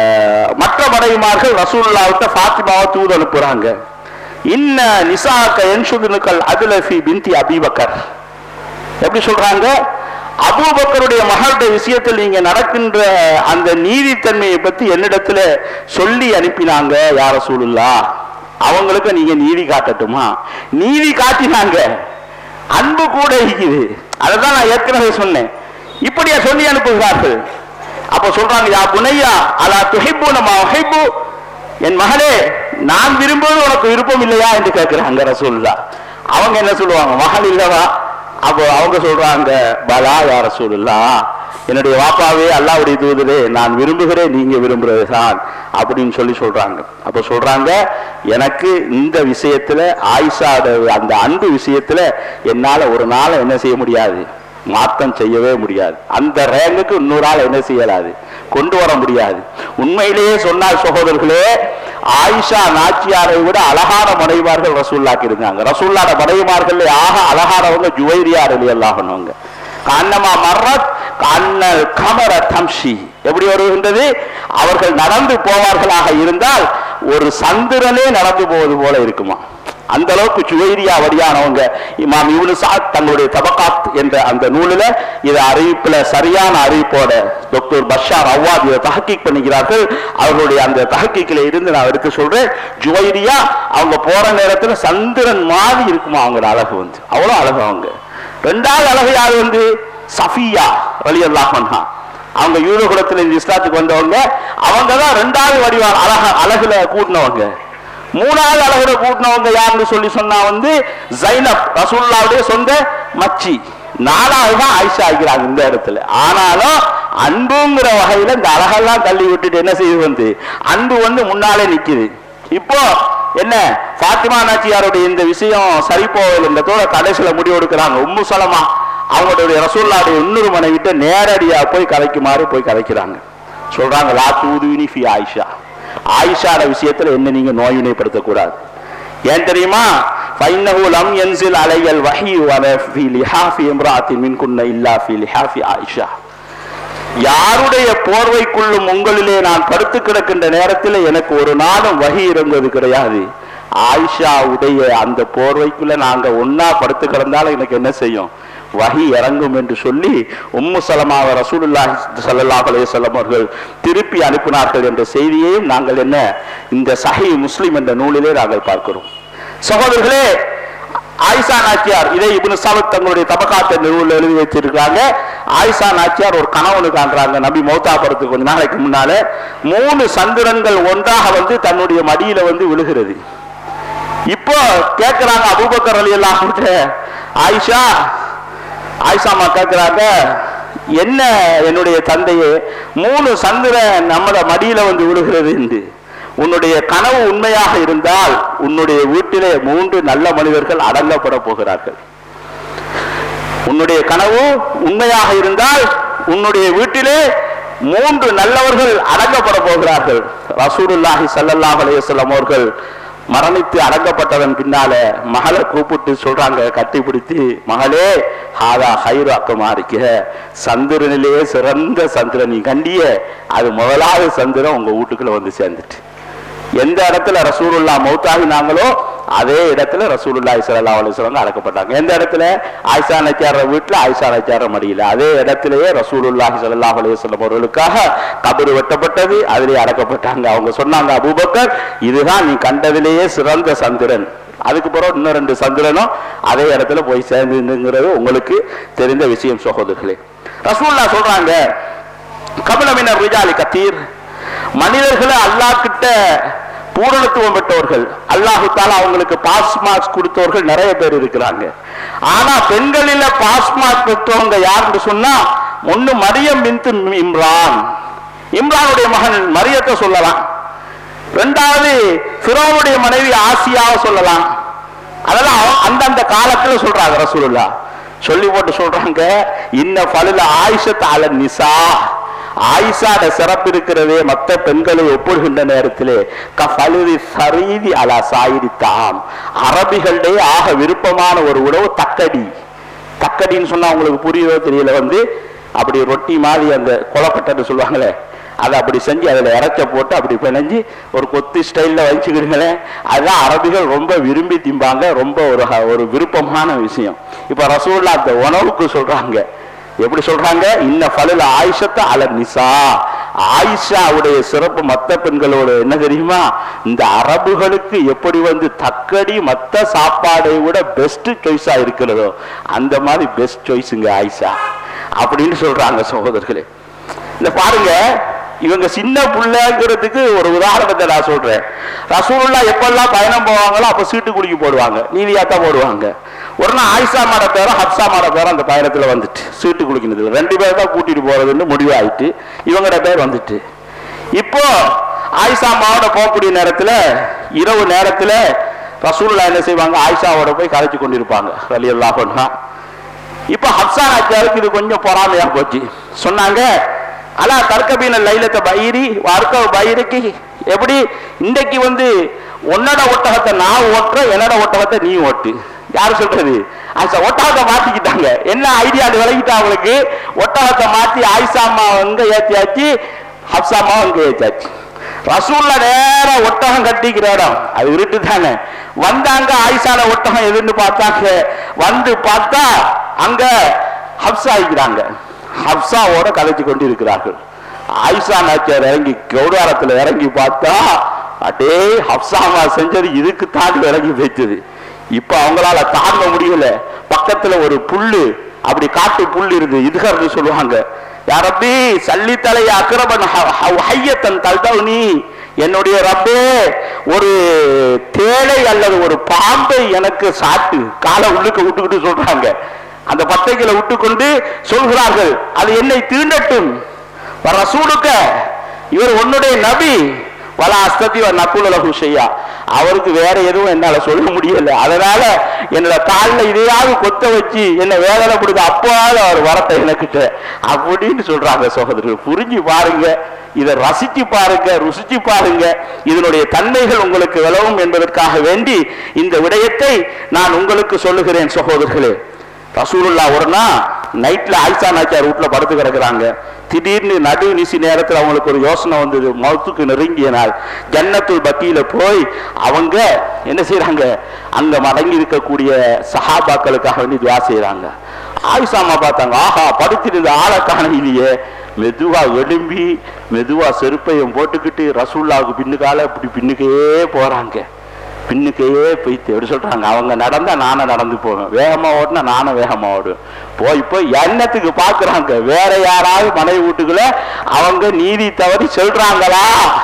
மற்ற மனைவிமார்கள் ரசூலுல்லாஹ்விட்ட ஃபாத்திமாவை தூது அனுப்புறாங்க இன்ன நிசாக்க என்சுதுனுக்கள் அதுலஃபி பிந்தி அபீபக்கர் எப்படி சொல்றாங்க அபூபக்கருடைய மகளுடைய விஷயத்தில் நீங்க நடக்கின்ற அந்த நீதித்தன்மையை பத்தி என்னிடத்துல சொல்லி அனுப்பினாங்க யார சூழல்லா அவங்களுக்கு நீங்க நீதி காட்டட்டுமா நீதி காட்டினாங்க அன்பு கூட இருக்குது அதைதான் நான் ஏற்கனவே சொன்னேன் இப்படியா சொல்லி அனுப்புகிறார்கள் அப்ப சொல்றாங்க யா புனையா அலா துஹிப்பு நம்ம ஹைப்பு என் மகளே நான் விரும்புவது உனக்கு விருப்பம் இல்லையா என்று கேட்கிறாங்க ரசூல்லா அவங்க என்ன சொல்லுவாங்க மகள் இல்லவா அப்போ அவங்க சொல்றாங்க பலா யா ரசூலுல்லா என்னுடைய வாப்பாவே அல்லாவுடைய தூதரே நான் விரும்புகிறேன் நீங்க விரும்புறது தான் அப்படின்னு சொல்லி சொல்றாங்க அப்ப சொல்றாங்க எனக்கு இந்த விஷயத்துல ஆயிஷாட அந்த அன்பு விஷயத்துல என்னால ஒரு நாள் என்ன செய்ய முடியாது மாற்றம் செய்யவே முடியாது அந்த ரேங்குக்கு இன்னொரு ஆள் என்ன செய்யலாது கொண்டு வர முடியாது உண்மையிலேயே சொன்னால் சகோதரர்களே ஆயிஷா நாச்சியாரை விட அழகான மனைவிமார்கள் ரசூல்லாக்கு இருந்தாங்க ரசூல்லாட மனைவிமார்கள் ஆக அழகானவங்க ஜுவைரியார் அல்லாஹனவங்க கண்ணமா மர்ரத் கண்ணல் கமர தம்ஷி எப்படி வருகின்றது அவர்கள் நடந்து போவார்களாக இருந்தால் ஒரு சந்திரனே நடந்து போவது போல இருக்குமா அந்த அளவுக்கு சுவைரியா வழியானவங்க இமாம் இவனு சாத் தங்களுடைய தபகாத் என்ற அந்த நூலில் இதை அறிவிப்புல சரியான அறிவிப்போட டாக்டர் பஷார் அவ்வாத் இதை தஹக்கீக் பண்ணிக்கிறார்கள் அவர்களுடைய அந்த தஹக்கீக்கில் இருந்து நான் எடுத்து சொல்றேன் ஜுவைரியா அவங்க போற நேரத்துல சந்திரன் மாதிரி இருக்குமா அவங்களோட அழகு வந்து அவ்வளவு அழகு அவங்க ரெண்டாவது அழகு யார் வந்து சஃபியா ரலி அல்லாஹன்ஹா அவங்க யூத குலத்துல இந்த இஸ்லாத்துக்கு வந்தவங்க அவங்க தான் ரெண்டாவது வடிவா அழக அழகுல கூட்டினவங்க மூணாவது அழகுல கூட்டினவங்க யாருன்னு சொல்லி சொன்னா வந்து ஜைனப் ரசூல்லாவுடைய சொந்த மச்சி நாலாவது தான் ஆயிஷா ஆகிறாங்க இந்த இடத்துல ஆனாலும் அன்புங்கிற வகையில இந்த அழகெல்லாம் தள்ளி விட்டுட்டு என்ன செய்யுது வந்து அன்பு வந்து முன்னாலே நிக்குது இப்போ என்ன ஃபாத்திமா நாச்சியாருடைய இந்த விஷயம் சரி போகலைன்றதோட கடைசியில முடிவு எடுக்கிறாங்க உம்மு சலமா அவங்களுடைய ரசூல்லாவுடைய இன்னொரு மனைவிட்ட நேரடியா போய் கதைக்குமாறு போய் கதைக்கிறாங்க சொல்றாங்க லா தூதுவினி ஃபி ஆயிஷா ஆயிஷாட விஷயத்துல என்ன நீங்க நோயினைப்படுத்த கூடாது ஏன் தெரியுமா فإنه لم ينزل علي الوحي ولا في لحاف امرأة منكن إلا في لحاف عائشة யாருடைய போர்வைக்குள்ளும் உங்களிலே நான் படுத்து கிடக்கின்ற நேரத்தில் எனக்கு ஒரு நாளும் வகி இறங்குவது கிடையாது ஆயிஷாவுடைய அந்த போர்வைக்குள்ள நாங்க ஒன்னா படுத்து கிடந்தாலும் எனக்கு என்ன செய்யும் வகி இறங்கும் என்று சொல்லி உம்மு சலமாவ ரசூலுல்லாஹி ஸல்லல்லாஹு அலைஹி வஸல்லம் அவர்கள் திருப்பி அனுப்பினார்கள் என்ற செய்தியையும் நாங்கள் என்ன இந்த சஹி முஸ்லிம் என்ற நூலிலே நாங்கள் பார்க்கிறோம் சகோதரர்களே ஆயிஷா நாச்சியார் இதை இப்னு சாபத் தங்களுடைய தபகாத் என்ற நூலில் எழுதி வச்சிருக்காங்க ஆயிஷா நாச்சியார் ஒரு கணவனு காண்றாங்க நபி மௌத்தா போறதுக்கு கொஞ்ச நாளைக்கு முன்னால மூணு சந்திரன்கள் ஒன்றாக வந்து தன்னுடைய மடியில வந்து விழுகிறது இப்போ கேட்கிறாங்க அபூபக்கர் அலி எல்லாம் ஆயிஷா ஆயிஷாமா கேட்கிறாங்க என்ன என்னுடைய தந்தையே மூணு சந்திரன் நம்மட மடியில வந்து விழுகிறது என்று உன்னுடைய கனவு உண்மையாக இருந்தால் உன்னுடைய வீட்டிலே மூன்று நல்ல மனிதர்கள் அடங்கப்பட போகிறார்கள் உன்னுடைய கனவு உண்மையாக இருந்தால் உன்னுடைய வீட்டிலே மூன்று நல்லவர்கள் அடங்கப்பட போகிறார்கள் ரசூலுல்லாஹி ஸல்லல்லாஹு அலைஹி வஸல்லம் அவர்கள் மரணித்து அடங்கப்பட்டதன் பின்னால மகளை கூப்பிட்டு சொல்றாங்க கட்டி பிடித்து மகளே ஹாதா ஹைரு அக்கமா இருக்க சந்திரனிலேயே சிறந்த சந்திரன் நீ கண்டிய அது முதலாவது சந்திரன் உங்க வீட்டுக்குள்ள வந்து சேர்ந்துட்டு எந்த இடத்துல ரசூலுல்லா மௌத்தாகினாங்களோ அதே இடத்துல ரசூலுல்லாஹி ஸல்லல்லாஹு அலைஹி வஸல்லம் அடக்கப்பட்டாங்க எந்த இடத்துல ஆயிஷா நச்சார வீட்டுல ஆயிஷா நச்சார மடியில அதே இடத்திலேயே ரசூலுல்லாஹி ஸல்லல்லாஹு அலைஹி வஸல்லம் அவர்களுக்காக கபர் வெட்டப்பட்டது அதிலே அடக்கப்பட்டாங்க அவங்க சொன்னாங்க அபூபக்கர் இதுதான் நீ கண்டதிலேயே சிறந்த சந்திரன் அதுக்கு பிறகு இன்னும் ரெண்டு சந்திரனும் அதே இடத்துல போய் சேர்ந்துங்கிறது உங்களுக்கு தெரிந்த விஷயம் சகோதரர்களே ரசூல்லா சொல்றாங்க கபிலமினர் ரிஜாலி கத்தீர் மனிதர்களை அல்லாஹ் கிட்ட பூரணத்துவம் பெற்றவர்கள் அல்லாஹு தாலா அவங்களுக்கு பாஸ் மார்க்ஸ் கொடுத்தவர்கள் நிறைய பேர் இருக்கிறாங்க ஆனா பெண்களில பாஸ் மார்க் பெற்றவங்க யாருன்னு சொன்னா ஒண்ணு மரியம் பின்து இம்ரான் இம்ரானுடைய மகன் மரியத்தை சொல்லலாம் ரெண்டாவது பிறோனுடைய மனைவி ஆசியாவை சொல்லலாம் அதெல்லாம் அவ- அந்தந்த காலத்துல சொல்றாங்க ரசூலுல்லா சொல்லி போட்டு சொல்றாங்க இன்ன பலுல ஆயிஷத் அல நிசா ஆயிஷாட சிறப்பு இருக்கிறதே மற்ற பெண்களை ஒப்பிடுகின்ற நேரத்திலே கஃபலுதி சரீதி அலா சாயிரி தாம் அரபிகளிடையே ஆக விருப்பமான ஒரு உணவு தக்கடி தக்கடின்னு சொன்னா உங்களுக்கு புரியுதோ தெரியல வந்து அப்படி ரொட்டி மாதிரி அந்த கொலப்பட்டன்னு சொல்லுவாங்களே அதை அப்படி செஞ்சு அதில் இறச்ச போட்டு அப்படி பிணைஞ்சு ஒரு கொத்து ஸ்டைலில் வச்சுக்கிடுங்களேன் அதுதான் அரபிகள் ரொம்ப விரும்பி திம்பாங்க ரொம்ப ஒரு ஹ- ஒரு விருப்பமான விஷயம் இப்போ ரசூல்லா அந்த உணவுக்கு சொல்றாங்க எப்படி சொல்றாங்க இன்ன ஃபலுல ஆயிஷத்தை அல நிசா ஆயிஷாவுடைய சிறப்பு மத்த பெண்களோட என்ன தெரியுமா இந்த அரபுகளுக்கு எப்படி வந்து தக்கடி மத்த சாப்பாடை விட பெஸ்ட் சாய்ஸா இருக்கிறதோ அந்த மாதிரி பெஸ்ட் சாய்ஸுங்க ஆயிஷா அப்படின்னு சொல்றாங்க சகோதரர்களே இந்த பாருங்க இவங்க சின்ன பிள்ளைங்கிறதுக்கு ஒரு உதாரணத்தை நான் சொல்றேன் ரசூலுல்லா எப்பெல்லாம் பயணம் போவாங்களோ அப்ப சீட்டு குலுக்கி போடுவாங்க நீதியாத்தான் போடுவாங்க ஒரு நாள் ஆயிஷா மாட பேரும் ஹப்சா மாட பேரும் அந்த பயணத்துல வந்துட்டு சீட்டு குலுக்கினதுல ரெண்டு பேர் தான் கூட்டிட்டு போறதுன்னு முடிவாயிட்டு இவங்களோட பேர் வந்துட்டு இப்போ ஆயிஷா மாவோட போகக்கூடிய நேரத்துல இரவு நேரத்துல ரசூலுல்லா என்ன செய்வாங்க ஆயிஷாவோட போய் கலைச்சு கொண்டிருப்பாங்க ரலி அல்லாஹ் இப்ப ஹப்சா நாச்சியாருக்கு இது கொஞ்சம் பொறாமையா போச்சு சொன்னாங்க அலா தர்க்கபீன லைலத்தை பயிரி வர்க்க பயிருக்கு எப்படி இன்றைக்கு வந்து உன்னோட ஒட்டகத்தை நான் ஓட்டுறேன் என்னோட ஒட்டகத்தை நீ ஓட்டு யாரு சொல்றது ஆயிஷா ஒட்டகத்தை மாத்திக்கிட்டாங்க என்ன ஐடியா விலகிட்டா அவங்களுக்கு ஒட்டகத்தை மாத்தி ஆயிஷா அம்மா அங்க ஏத்தியாச்சு ஹப்சா அம்மா அங்க ஏத்தியாச்சு ரசூல்ல நேரா ஒட்டகம் கட்டிக்கிற இடம் அது இருட்டு தானே வந்தாங்க ஆயிஷால ஒட்டகம் எதுன்னு பார்த்தாங்க வந்து பார்த்தா அங்க ஹப்சா இருக்கிறாங்க ஹப்சாவோட கதைச்சு கொண்டு இருக்கிறார்கள் ஆயிஷா நாச்சியார் இறங்கி கௌடாரத்துல இறங்கி பார்த்தா அடே ஹப்சாமா செஞ்சது இதுக்கு தாண்டி இறங்கி போய்த்தது இப்ப அவங்களால தாங்க முடியல பக்கத்துல ஒரு புல்லு அப்படி காட்டு புல் இருந்து இதுகர்னு சொல்லுவாங்க யாரப்பி சல்லி தலை அக்ரபன் ஹையத்தன் தல்தவுனி என்னுடைய ரப்பே ஒரு தேளை அல்லது ஒரு பாம்பை எனக்கு சாட்டு காலை உள்ளுக்கு விட்டுக்கிட்டு சொல்றாங்க அந்த பத்தைகளை விட்டுக்கொண்டு சொல்கிறார்கள் அது என்னை தீண்டட்டும் ரசூலுக்க இவர் உன்னுடைய நபி வல அஸ்ததி நக்குலகு செய்யா அவருக்கு வேற எதுவும் என்னால சொல்ல முடியல அதனால என்னோட காலில் இதையாவது கொத்த வச்சு என்ன வேதனை கொடுத்து அப்போவாவது அவர் வரத்தை எனக்கிட்ட அப்படின்னு சொல்றாங்க சகோதரர்கள் புரிஞ்சு பாருங்க இதை ரசிச்சு பாருங்க ருசிச்சு பாருங்க இதனுடைய தன்மைகள் உங்களுக்கு விளவும் என்பதற்காக வேண்டி இந்த விடயத்தை நான் உங்களுக்கு சொல்லுகிறேன் சகோதரர்களே ரசூலுல்லா ஒரு நாள் நைட்ல ஆயிஷா நாச்சியார் வீட்டுல படுத்து கிடக்குறாங்க திடீர்னு நடு நிசி நேரத்துல அவங்களுக்கு ஒரு யோசனை வந்தது மௌத்துக்கு நெருங்கிய நாள் ஜன்னத்துல் பக்கியில போய் அவங்க என்ன செய்றாங்க அங்க மடங்கி இருக்கக்கூடிய சஹாபாக்களுக்காக வேண்டி துவா செய்றாங்க ஆயிஷா அம்மா பார்த்தாங்க ஆஹா படுத்திருந்த ஆளை காணையிலேயே மெதுவா எழும்பி மெதுவா செருப்பையும் போட்டுக்கிட்டு ரசூல்லாவுக்கு பின்னுக்கால இப்படி பின்னுக்கே போறாங்க பின்னுக்கையே போய்த்து எப்படி சொல்றாங்க அவங்க நடந்தா நானும் நடந்து போவேன் வேகமா ஓடினா நானும் வேகமா ஓடுவேன் போய் போய் எண்ணத்துக்கு பாக்குறாங்க வேற யாராவது மனைவி வீட்டுக்குள்ள அவங்க நீதி தவறி சொல்றாங்களா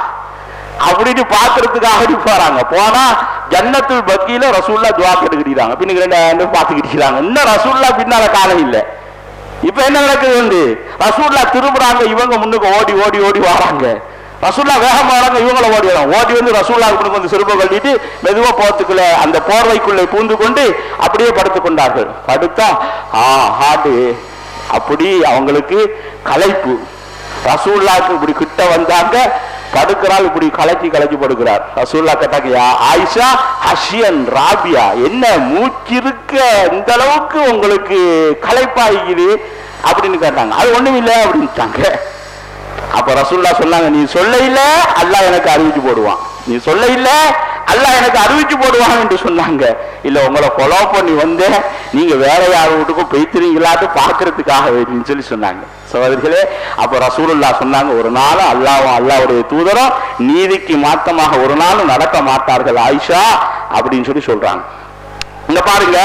அப்படின்னு பாக்குறதுக்காக போறாங்க போனா ஜன்னத்துல் பக்கியில ரசூல்லா துவா கேட்டுக்கிட்டாங்க பின்னுக்கு ரெண்டு பாத்துக்கிட்டாங்க இன்னும் ரசூல்லா பின்னால காலம் இல்லை இப்ப என்ன நடக்குது வந்து ரசூல்லா திரும்புறாங்க இவங்க முன்னுக்கு ஓடி ஓடி ஓடி வராங்க ரசூல்லா வேகமா வராங்க இவங்கள ஓடி வராங்க ஓடி வந்து ரசூல்லா முன்னுக்கு வந்து சிறுப கட்டிட்டு மெதுவா போறதுக்குள்ள அந்த போர்வைக்குள்ளே பூந்து கொண்டு அப்படியே படுத்துக் கொண்டார்கள் படுத்தா ஆ ஹார்டு அப்படி அவங்களுக்கு களைப்பு ரசூல்லாக்கு இப்படி கிட்ட வந்தாங்க படுக்கிறாள் இப்படி கலக்கி கலக்கி படுக்கிறார் ரசூல்லா கேட்டாங்க "யா ஆயிஷா ஹஷியன் ராபியா என்ன மூச்சிருக்க இந்த அளவுக்கு உங்களுக்கு களைப்பாயிக்குது அப்படின்னு கேட்டாங்க அது ஒண்ணும் இல்லை அப்படின்ட்டாங்க அப்ப ரசூல்லா சொன்னாங்க நீ சொல்ல இல்ல அல்லாஹ் எனக்கு அறிவிச்சு போடுவான் நீ சொல்ல இல்ல அல்லாஹ் எனக்கு அறிவிச்சு போடுவான் என்று சொன்னாங்க இல்ல உங்களை கொலை பண்ணி வந்தேன் நீங்க வேற யார் வீட்டுக்கும் பெய்த்துறீங்களாட்டு பாக்குறதுக்காக வேண்டின்னு சொல்லி சொன்னாங்க சகோதரிகளே அப்ப ரசூலுல்லா சொன்னாங்க ஒரு நாளும் அல்லாவும் அல்லாவுடைய தூதரும் நீதிக்கு மாத்தமாக ஒரு நாளும் நடக்க மாட்டார்கள் ஆயிஷா அப்படின்னு சொல்லி சொல்றாங்க இங்க பாருங்க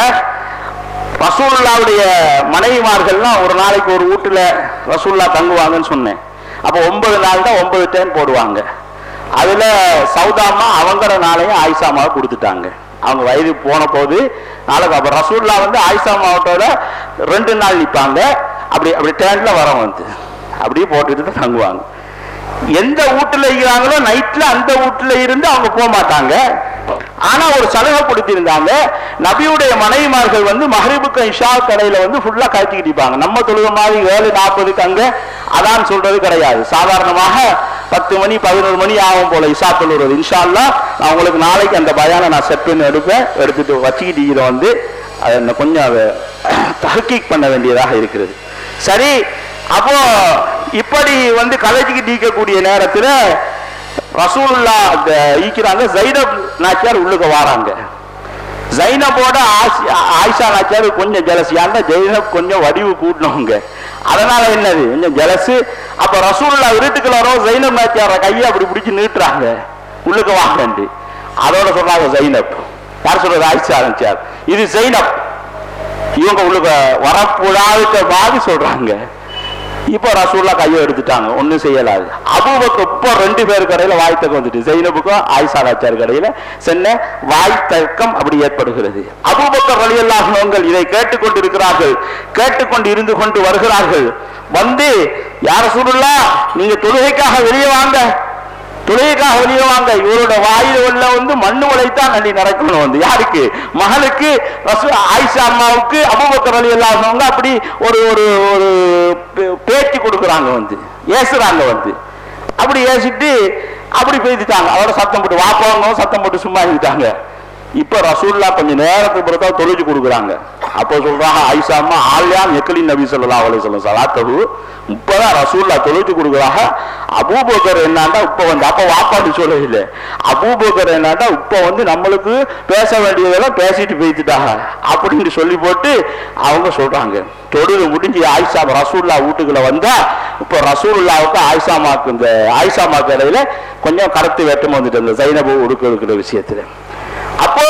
ரசூலுல்லாவுடைய மனைவிமார்கள்லாம் ஒரு நாளைக்கு ஒரு வீட்டுல ரசூல்லா தங்குவாங்கன்னு சொன்னேன் அப்ப ஒன்பது நாள் தான் ஒன்பது டைம் போடுவாங்க அதுல சௌதாமா அவங்கிற நாளையும் ஆயிஷாமாவை கொடுத்துட்டாங்க அவங்க வயது போன போது நாளைக்கு அப்ப ரசூல்லா வந்து ஆயிஷா மாவட்டோட ரெண்டு நாள் நிற்பாங்க அப்படி அப்படி டேண்ட்ல வரோம் வந்து அப்படியே போட்டுட்டு தான் தங்குவாங்க எந்த வீட்டுல இருக்கிறாங்களோ நைட்ல அந்த வீட்டுல இருந்து அவங்க போக மாட்டாங்க ஆனா ஒரு சலுகை கொடுத்திருந்தாங்க நபியுடைய மனைவிமார்கள் வந்து மஹரிபுக்கு இஷா கடையில வந்து ஃபுல்லா கழிச்சுக்கிட்டு இருப்பாங்க நம்ம தொழுக மாதிரி ஏழு நாற்பதுக்கு அங்க அதான் சொல்றது கிடையாது சாதாரணமாக பத்து மணி பதினோரு மணி ஆகும் போல இஷா தொழுவது இன்ஷா அல்லாஹ் நான் உங்களுக்கு நாளைக்கு அந்த பயானை நான் செட் பண்ணி எடுப்பேன் எடுத்துட்டு வச்சுக்கிட்டு இதை வந்து அதை இன்னும் கொஞ்சம் அதை தஹக்கீக் பண்ண வேண்டியதாக இருக்கிறது சரி அப்போ இப்படி வந்து கலைச்சிக்கிட்டு இருக்கக்கூடிய நேரத்தில் ரசூலுல்லா அந்த ஈக்கிறாங்க ஜைனப் நாச்சியார் உள்ளுக்க வாராங்க ஜைனபோட ஆசி- ஆயிஷா நாச்சியார் கொஞ்சம் ஜலசி அந்த ஜைனப் கொஞ்சம் வடிவு கூட்டினவங்க அதனால என்னது கொஞ்சம் ஜலசு அப்ப ரசூலுல்லா வீட்டுக்குள்ள வரும் ஜைனப் நாச்சியார கையை அப்படி பிடிச்சு நீட்டுறாங்க உள்ளுக்க வாங்கண்டு அதோட சொல்றாங்க ஜைனப் யார் சொல்றது ஆயிஷா நாச்சியார் இது ஜைனப் இவங்க உள்ளுக்க வரக்கூடாத மாதிரி சொல்றாங்க இப்போ ரசூல்லா கையை எடுத்துட்டாங்க ஒன்றும் செய்யலாது அபூபக்கு இப்போ ரெண்டு பேர் கடையில வாய் தக்கம் வந்துட்டு ஜெயினபுக்கும் ஆயிஷா நாச்சியார் கடையில சென்ன வாய் தர்க்கம் அப்படி ஏற்படுகிறது அபூபக்கர் வழியல்லாகவங்கள் இதை கேட்டுக்கொண்டிருக்கிறார்கள் கேட்டுக்கொண்டு இருந்து கொண்டு வருகிறார்கள் வந்து யார சூடுல்லா நீங்க தொழுகைக்காக வெளியே வாங்க தொழுகைக்காக வெளியே வாங்க இவரோட வாயில உள்ள வந்து மண்ணு உழைத்தான் நன்றி நடக்கணும் வந்து யாருக்கு மகளுக்கு ரசூ ஆயிஷா அம்மாவுக்கு அபூபக்கர் அலி அல்லாஹ்வங்க அப்படி ஒரு ஒரு ஒரு பே- பேச்சு கொடுக்குறாங்க வந்து ஏசுறாங்க வந்து அப்படி ஏசிட்டு அப்படி பேசிட்டாங்க அவரோட சத்தம் போட்டு வாப்பாங்க சத்தம் போட்டு சும்மா இருந்துட்டாங்க இப்ப ரசூல்லா கொஞ்சம் நேரத்துக்கு பிறகு தொழுச்சு கொடுக்குறாங்க அப்போ சொல்றாங்க ஆயிஷா அம்மா ஆல்யாம் எக்கலின் நபி ஸல்லல்லாஹு அலைஹி வஸல்லம் சலாத்தஹு இப்பதான் ரசூல்லா தொழுச்சு கொடுக்குறாங்க அபூபக்கர் என்னண்டா இப்ப வந்து அப்ப வாப்பாட்டு சொல்ல இல்லை அபூபக்கர் என்னண்டா இப்ப வந்து நம்மளுக்கு பேச வேண்டியதெல்லாம் பேசிட்டு போயிட்டுட்டாங்க அப்படின்னு சொல்லி போட்டு அவங்க சொல்றாங்க தொழுது முடிஞ்சு ஆயிஷா ரசூல்லா வீட்டுக்குள்ள வந்தா இப்ப ரசூலுல்லாவுக்கு ஆயிஷாமாக்கு இந்த ஆயிஷாமாக்கு இடையில கொஞ்சம் கருத்து வேட்டம் வந்துட்டு இந்த ஜைனபு உடுக்க இருக்கிற விஷயத்துல அப்போ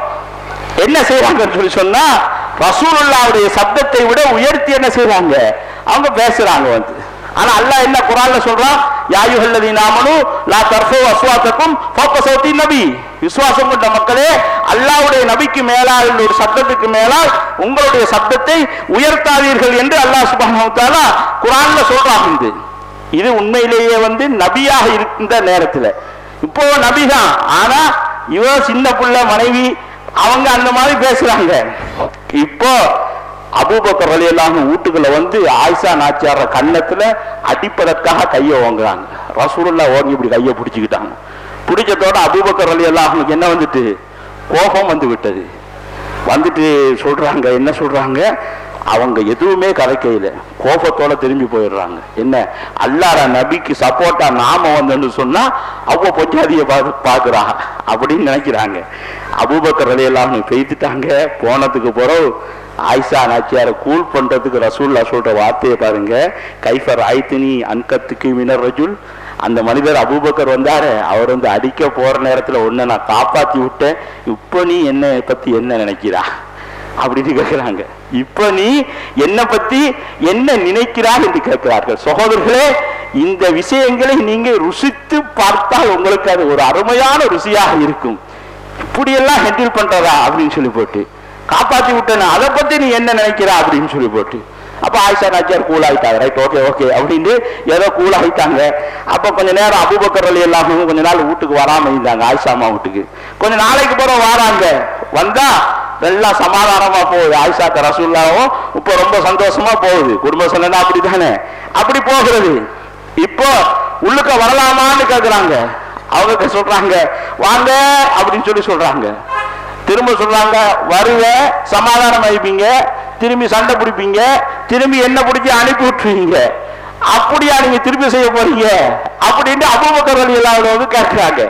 என்ன செய்யறாங்கன்னு சொல்லி சொன்னா ரசூலுல்லாவுடைய சப்தத்தை விட உயர்த்தி என்ன செய்றாங்க அவங்க பேசுறாங்க வந்து ஆனா அல்லாஹ் என்ன குரான்ல சொல்றான் யாயுஹல்லதி நாமனு லா தர்ஃபு அஸ்வாத்தக்கும் ஃபோக்க சௌத்தி நபி விசுவாசம் கொண்ட மக்களே அல்லாஹ்வுடைய நபிக்கு மேலால் உள்ள ஒரு சப்தத்துக்கு மேலால் உங்களுடைய சப்தத்தை உயர்த்தாதீர்கள் என்று அல்லாஹ் சுப்ஹானஹு வ தஆலா குரான்ல சொல்றாங்க இது இது உண்மையிலேயே வந்து நபியாக இருக்கின்ற நேரத்துல இப்போ நபிதான் ஆனா இவ சின்ன புள்ள மனைவி அவங்க அந்த மாதிரி பேசுறாங்க இப்போ அபூபக்கர் ரலியல்லாஹு வீட்டுக்குள்ள வந்து ஆயிஷா நாச்சியார கன்னத்துல அடிப்பதற்காக கையை ஓங்குறாங்க ரசூலுல்லாஹ் ஓங்கி இப்படி கையை பிடிச்சுக்கிட்டாங்க பிடிச்சதோட அபூபக்கர் ரலியல்லாஹுக்கு என்ன வந்துட்டு கோபம் வந்து விட்டது வந்துட்டு சொல்றாங்க என்ன சொல்றாங்க அவங்க எதுவுமே கரைக்கையில கோபத்தோட திரும்பி போயிடுறாங்க என்ன அல்லாட நபிக்கு சப்போர்ட்டா நாம வந்தோன்னு சொன்னா அவ பொச்சாதிய பார்த்து பாக்குறா அப்படின்னு நினைக்கிறாங்க அபூபக்கர் அலையெல்லாம் பெய்துட்டாங்க போனதுக்கு பிறகு ஆயிஷா நாச்சியார கூல் பண்றதுக்கு ரசூல்லா சொல்ற வார்த்தையை பாருங்க கைஃபர் ஆய்த்தினி அன்கத்துக்கு மினர் ரஜுல் அந்த மனிதர் அபூபக்கர் வந்தாரு அவர் வந்து அடிக்க போற நேரத்துல ஒன்ன நான் காப்பாத்தி விட்டேன் இப்போ நீ என்ன பத்தி என்ன நினைக்கிறா அப்படின்னு கேட்கிறாங்க இப்ப நீ என்ன பத்தி என்ன நினைக்கிறாய் என்று கேட்கிறார்கள் சகோதரர்களே இந்த விஷயங்களை நீங்க ருசித்து பார்த்தால் உங்களுக்கு அது ஒரு அருமையான ருசியாக இருக்கும் இப்படியெல்லாம் ஹெண்டில் பண்றதா அப்படின்னு சொல்லி போட்டு காப்பாத்தி விட்டேன் அதை பத்தி நீ என்ன நினைக்கிறா அப்படின்னு சொல்லி போட்டு அப்ப ஆயிஷா நாச்சியார் கூல் ஆயிட்டாங்க ரைட் ஓகே ஓகே அப்படின்னு ஏதோ கூல் ஆயிட்டாங்க அப்ப கொஞ்ச நேரம் அபுபக்கர் அலி எல்லாமே கொஞ்ச நாள் வீட்டுக்கு வராம இருந்தாங்க ஆயிஷா அம்மா வீட்டுக்கு கொஞ்ச நாளைக்கு பிறகு வராங்க வந்தா எல்லாம் சமாதானமா போகுது ஆயிஷாக்க ரசூல்லாவும் இப்போ ரொம்ப சந்தோஷமா போகுது குடும்ப சண்டை அப்படித்தானே அப்படி போகிறது இப்போ உள்ளுக்க வரலாமான்னு கேக்குறாங்க அவங்க சொல்றாங்க வாங்க அப்படின்னு சொல்லி சொல்றாங்க திரும்ப சொல்றாங்க வருவ சமாதானம் ஆயிப்பீங்க திரும்பி சண்டை பிடிப்பீங்க திரும்பி என்ன பிடிச்சி அனுப்பி விட்டுருவீங்க அப்படியா நீங்க திருப்பி செய்ய போறீங்க அப்படின்னு அபூபக்கர் அலி வந்து கேட்கிறாங்க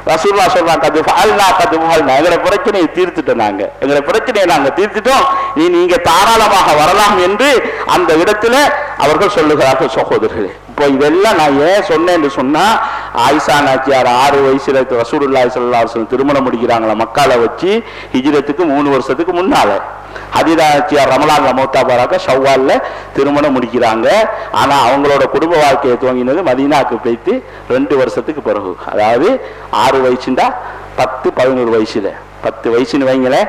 ரசூல்லா சொல்றாங்க கது ஃபால்னா கது ஃபால்னா எங்களை பிரச்சனையை தீர்த்துட்டோம் நாங்க எங்களை பிரச்சனையை நாங்க தீர்த்துட்டோம் நீ நீங்க தாராளமாக வரலாம் என்று அந்த இடத்துல அவர்கள் சொல்லுகிறார்கள் சகோதரர்களே இப்போ இதெல்லாம் நான் ஏன் சொன்னேன்னு சொன்னா ஆயிஷா நாச்சியார் ஆறு வயசுல ரசூலுல்லாஹி ஸல்லல்லாஹு அலைஹி வஸல்லம் திருமணம் முடிக்கிறாங்களா மக்கால வச்சு ஹிஜ்ரத்துக்கு மூணு வருஷத்துக்கு முன்னால ஹதிராச்சியார் ரமலான்ல மௌத்தா பாராக்க ஷவ்வால்ல திருமணம் முடிக்கிறாங்க ஆனா அவங்களோட குடும்ப வாழ்க்கையை துவங்கினது மதீனாக்கு போயிட்டு ரெண்டு வருஷத்துக்கு பிறகு அதாவது ஆறு வயசுண்டா பத்து பதினோரு வயசுல பத்து வயசுன்னு வைங்களேன்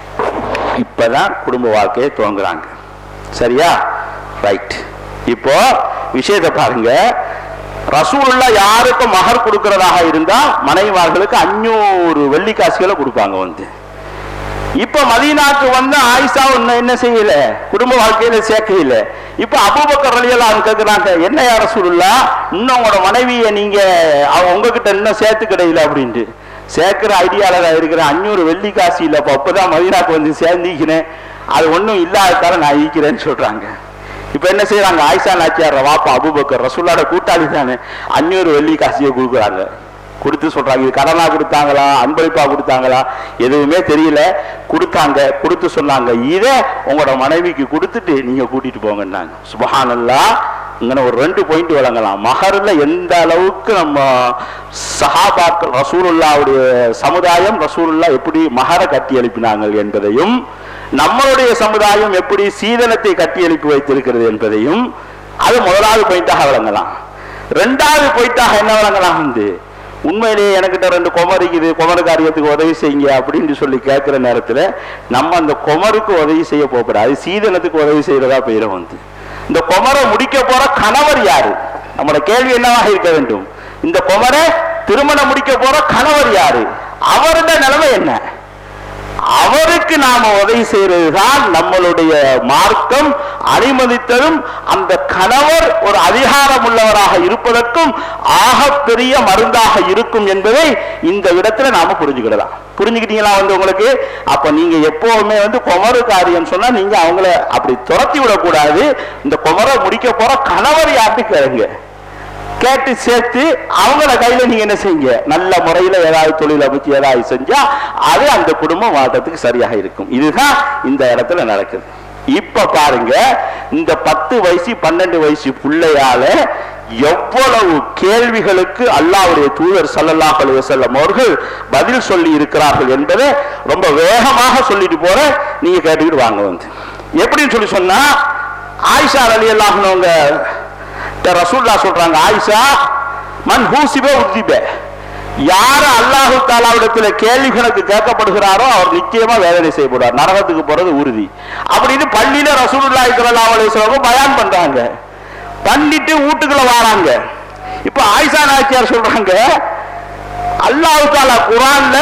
இப்பதான் குடும்ப வாழ்க்கையை துவங்குறாங்க சரியா ரைட் இப்போ விஷயத்தை பாருங்க ரசூலுல்லா யாருக்கும் மகர் கொடுக்கறதாக இருந்தா மனைவிமார்களுக்கு அஞ்சூறு வெள்ளிக்காசுகளை கொடுப்பாங்க வந்து இப்ப மதீனாக்கு வந்து ஆயிஷா ஒண்ணு என்ன செய்யல குடும்ப வாழ்க்கையில சேர்க்கையில இப்ப அபூபக்கர் ரலியெல்லாம் கேக்குறாங்க என்ன யார சொல்லல இன்னும் உங்களோட மனைவியை நீங்க அவ உங்ககிட்ட இன்னும் சேர்த்து கிடையில அப்படின்ட்டு சேர்க்கிற ஐடியால இருக்கிற அஞ்சூறு வெள்ளி காசு இல்லப்பா அப்பதான் மதீனாக்கு வந்து சேர்ந்திக்கிறேன் அது ஒண்ணும் இல்லாததால நான் ஈக்கிறேன்னு சொல்றாங்க இப்ப என்ன செய்யறாங்க ஆயிஷா நாச்சியார் வாப்பா அபூபக்கர் ரசூல்லாட கூட்டாளி தானே அஞ்சூறு வெள்ளி காசியை கொடுக்குறாங்க கொடுத்து சொல்றாங்க இது கடனா கொடுத்தாங்களா அன்பளிப்பா கொடுத்தாங்களா எதுவுமே தெரியல கொடுத்தாங்க கொடுத்து சொன்னாங்க இதை உங்களோட மனைவிக்கு கொடுத்துட்டு நீங்க கூட்டிட்டு போங்கன்னாங்க சுபஹானல்லா இங்கே ஒரு ரெண்டு பாயிண்ட் வழங்கலாம் மகர்ல எந்த அளவுக்கு நம்ம சஹாபாக்கள் ரசூலுல்லாவுடைய சமுதாயம் ரசூலுல்லா எப்படி மகரை கட்டி எழுப்பினாங்க என்பதையும் நம்மளுடைய சமுதாயம் எப்படி சீதனத்தை கட்டி எழுப்பி வைத்திருக்கிறது என்பதையும் அது முதலாவது பாயிண்டாக வழங்கலாம் ரெண்டாவது பாயிண்டாக என்ன வழங்கலாம் வந்து உண்மையிலேயே எனக்கிட்ட ரெண்டு குமர் இருக்குது குமரு காரியத்துக்கு உதவி செய்யுங்க அப்படின்னு சொல்லி கேட்கிற நேரத்துல நம்ம அந்த குமருக்கு உதவி செய்ய போகக்கூடாது சீதனத்துக்கு உதவி செய்யறதா போயிடும் வந்து இந்த குமரை முடிக்க போற கணவர் யாரு நம்மளோட கேள்வி என்னவாக இருக்க வேண்டும் இந்த குமரை திருமணம் முடிக்க போற கணவர் யாரு அவருடைய நிலைமை என்ன அவருக்கு நாம உதவி செய்யறது தான் நம்மளுடைய மார்க்கம் அனுமதித்ததும் அந்த கணவர் ஒரு அதிகாரம் உள்ளவராக இருப்பதற்கும் ஆகப்பெரிய மருந்தாக இருக்கும் என்பதை இந்த இடத்துல நாம புரிஞ்சுக்கிடலாம் புரிஞ்சுக்கிட்டீங்களா வந்து உங்களுக்கு அப்ப நீங்க எப்பவுமே வந்து குமரு காரியம் சொன்னா நீங்க அவங்கள அப்படி துரத்தி விடக்கூடாது இந்த குமரை முடிக்க போற கணவர் யார்ட்டு கேளுங்க கேட்டு சேர்த்து அவங்கள கையில நீங்க என்ன செய்யுங்க நல்ல முறையில ஏதாவது தொழில் அமைச்சு ஏதாவது செஞ்சா அது அந்த குடும்பம் வாழ்றதுக்கு சரியாக இருக்கும் இதுதான் இந்த இடத்துல நடக்குது இப்ப பாருங்க இந்த பத்து வயசு பன்னெண்டு வயசு பிள்ளையால எவ்வளவு கேள்விகளுக்கு அல்லாஹ்வுடைய தூதர் ஸல்லல்லாஹு அலைஹி வஸல்லம் அவர்கள் பதில் சொல்லி இருக்கிறார்கள் என்பதை ரொம்ப வேகமாக சொல்லிட்டு போற நீங்க கேட்டுக்கிட்டு வாங்க வந்து எப்படின்னு சொல்லி சொன்னா ஆயிஷா ரலியல்லாஹு அன்ஹுங்க ரசூல்லா சொல்றாங்க ஆயிஷா மன் ஹூசிபே உத்திபே யார் அல்லாஹு தாலாவிடத்துல கேள்வி கணக்கு கேட்கப்படுகிறாரோ அவர் நிச்சயமா வேதனை செய்யப்படுவார் நரகத்துக்கு போறது உறுதி அப்படின்னு பள்ளியில ரசூலுல்லாஹி ஸல்லல்லாஹு அலைஹி வஸல்லம் பயான் பண்றாங்க பண்ணிட்டு வீட்டுக்குள்ள வராங்க இப்ப ஆயிஷா நாச்சியார் சொல்றாங்க அல்லாஹு தாலா குரான்ல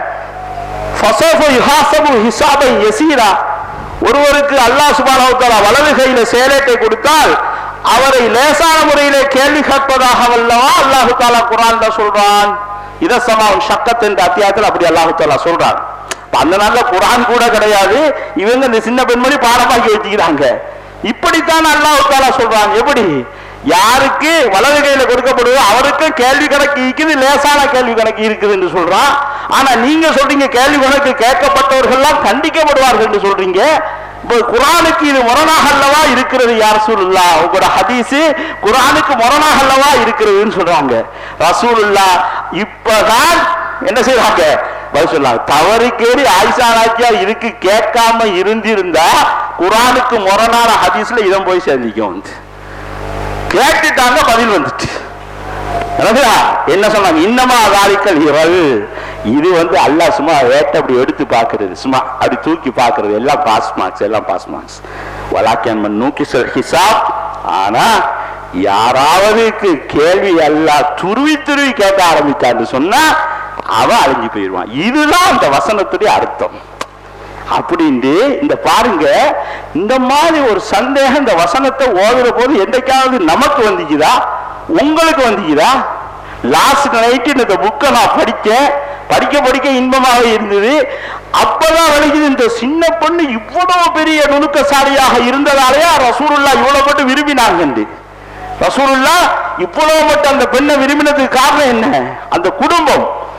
ஃபஸஃப யுஹாசபு ஹிசாபை யசீரா ஒருவருக்கு அல்லாஹ் சுப்ஹானஹு வ தஆலா வலது கையில சேலத்தை கொடுத்தால் அவரை லேசான முறையிலே கேள்வி கேட்பதாக வல்லவா அல்லாஹு தாலா குரான்ல சொல்றான் இதசமாவும் ஷக்கத் என்ற அத்தியாயத்தில் அப்படி அல்லாஹு தாலா சொல்றான் இப்ப அந்த நாள்ல குரான் கூட கிடையாது இவங்க இந்த சின்ன பெண்மணி பாடமாக்கி வச்சுக்கிறாங்க இப்படித்தான் அல்லாஹு தாலா சொல்றான் எப்படி யாருக்கு வலது கையில கொடுக்கப்படுதோ அவருக்கு கேள்வி கணக்கு இருக்குது லேசான கேள்வி கணக்கு இருக்குது என்று சொல்றான் ஆனா நீங்க சொல்றீங்க கேள்வி கணக்கு கேட்கப்பட்டவர்கள்லாம் கண்டிக்கப்படுவார்கள் என்று சொல்றீங்க இப்போ குரானுக்கு இது முரணாக அல்லவா இருக்கிறது யார் ரசூலுல்லா உங்களோட ஹதீஸ் குரானுக்கு முரணாக அல்லவா இருக்கிறதுன்னு சொல்றாங்க ரசூலுல்லா இப்பதான் என்ன செய்றாங்க பதில் சொல்லாங்க தவறு கேடி ஆயிஷா நாச்சியா இதுக்கு கேட்காம இருந்திருந்தா குரானுக்கு முரணான ஹதீஸ்ல இடம் போய் சேர்ந்திக்கும் வந்து கேட்டுட்டாங்க பதில் வந்துட்டு என்னதுடா? என்ன சொன்னாங்க இன்னமா காலிக்கல் இரல் இது வந்து அல்லாஹ் சும்மா வேட்டை அப்படி எடுத்து பார்க்கிறது சும்மா அப்படி தூக்கி பார்க்கிறது எல்லாம் பாஸ் மார்க்ஸ் எல்லாம் பாஸ் மார்க்ஸ் வலாக்கியன் நூக்கி சொல் ஹிசாப் ஆனா யாராவதுக்கு கேள்வி எல்லாம் துருவி துருவி கேட்க ஆரம்பித்தான்னு சொன்னா அவன் அழிஞ்சு போயிடுவான் இதுதான் அந்த வசனத்துடைய அர்த்தம் அப்படின்ட்டு இந்த பாருங்க இந்த மாதிரி ஒரு சந்தேகம் இந்த வசனத்தை ஓதுற போது என்றைக்காவது நமக்கு வந்துக்குதா உங்களுக்கு வந்துக்குதா லாஸ்ட் நைட்டு இந்த புக்கை நான் படித்தேன் படிக்க படிக்க இன்பமாக இருந்தது அப்பதான் விளைக்குது இந்த சின்ன பொண்ணு இவ்வளவு பெரிய நுணுக்கசாலியாக இருந்ததாலேயே ரசூலுல்லா இவ்வளவு மட்டும் விரும்பினாங்க ரசூலுல்லா இவ்வளவு மட்டும் அந்த பெண்ணை விரும்பினதுக்கு காரணம் என்ன அந்த குடும்பம்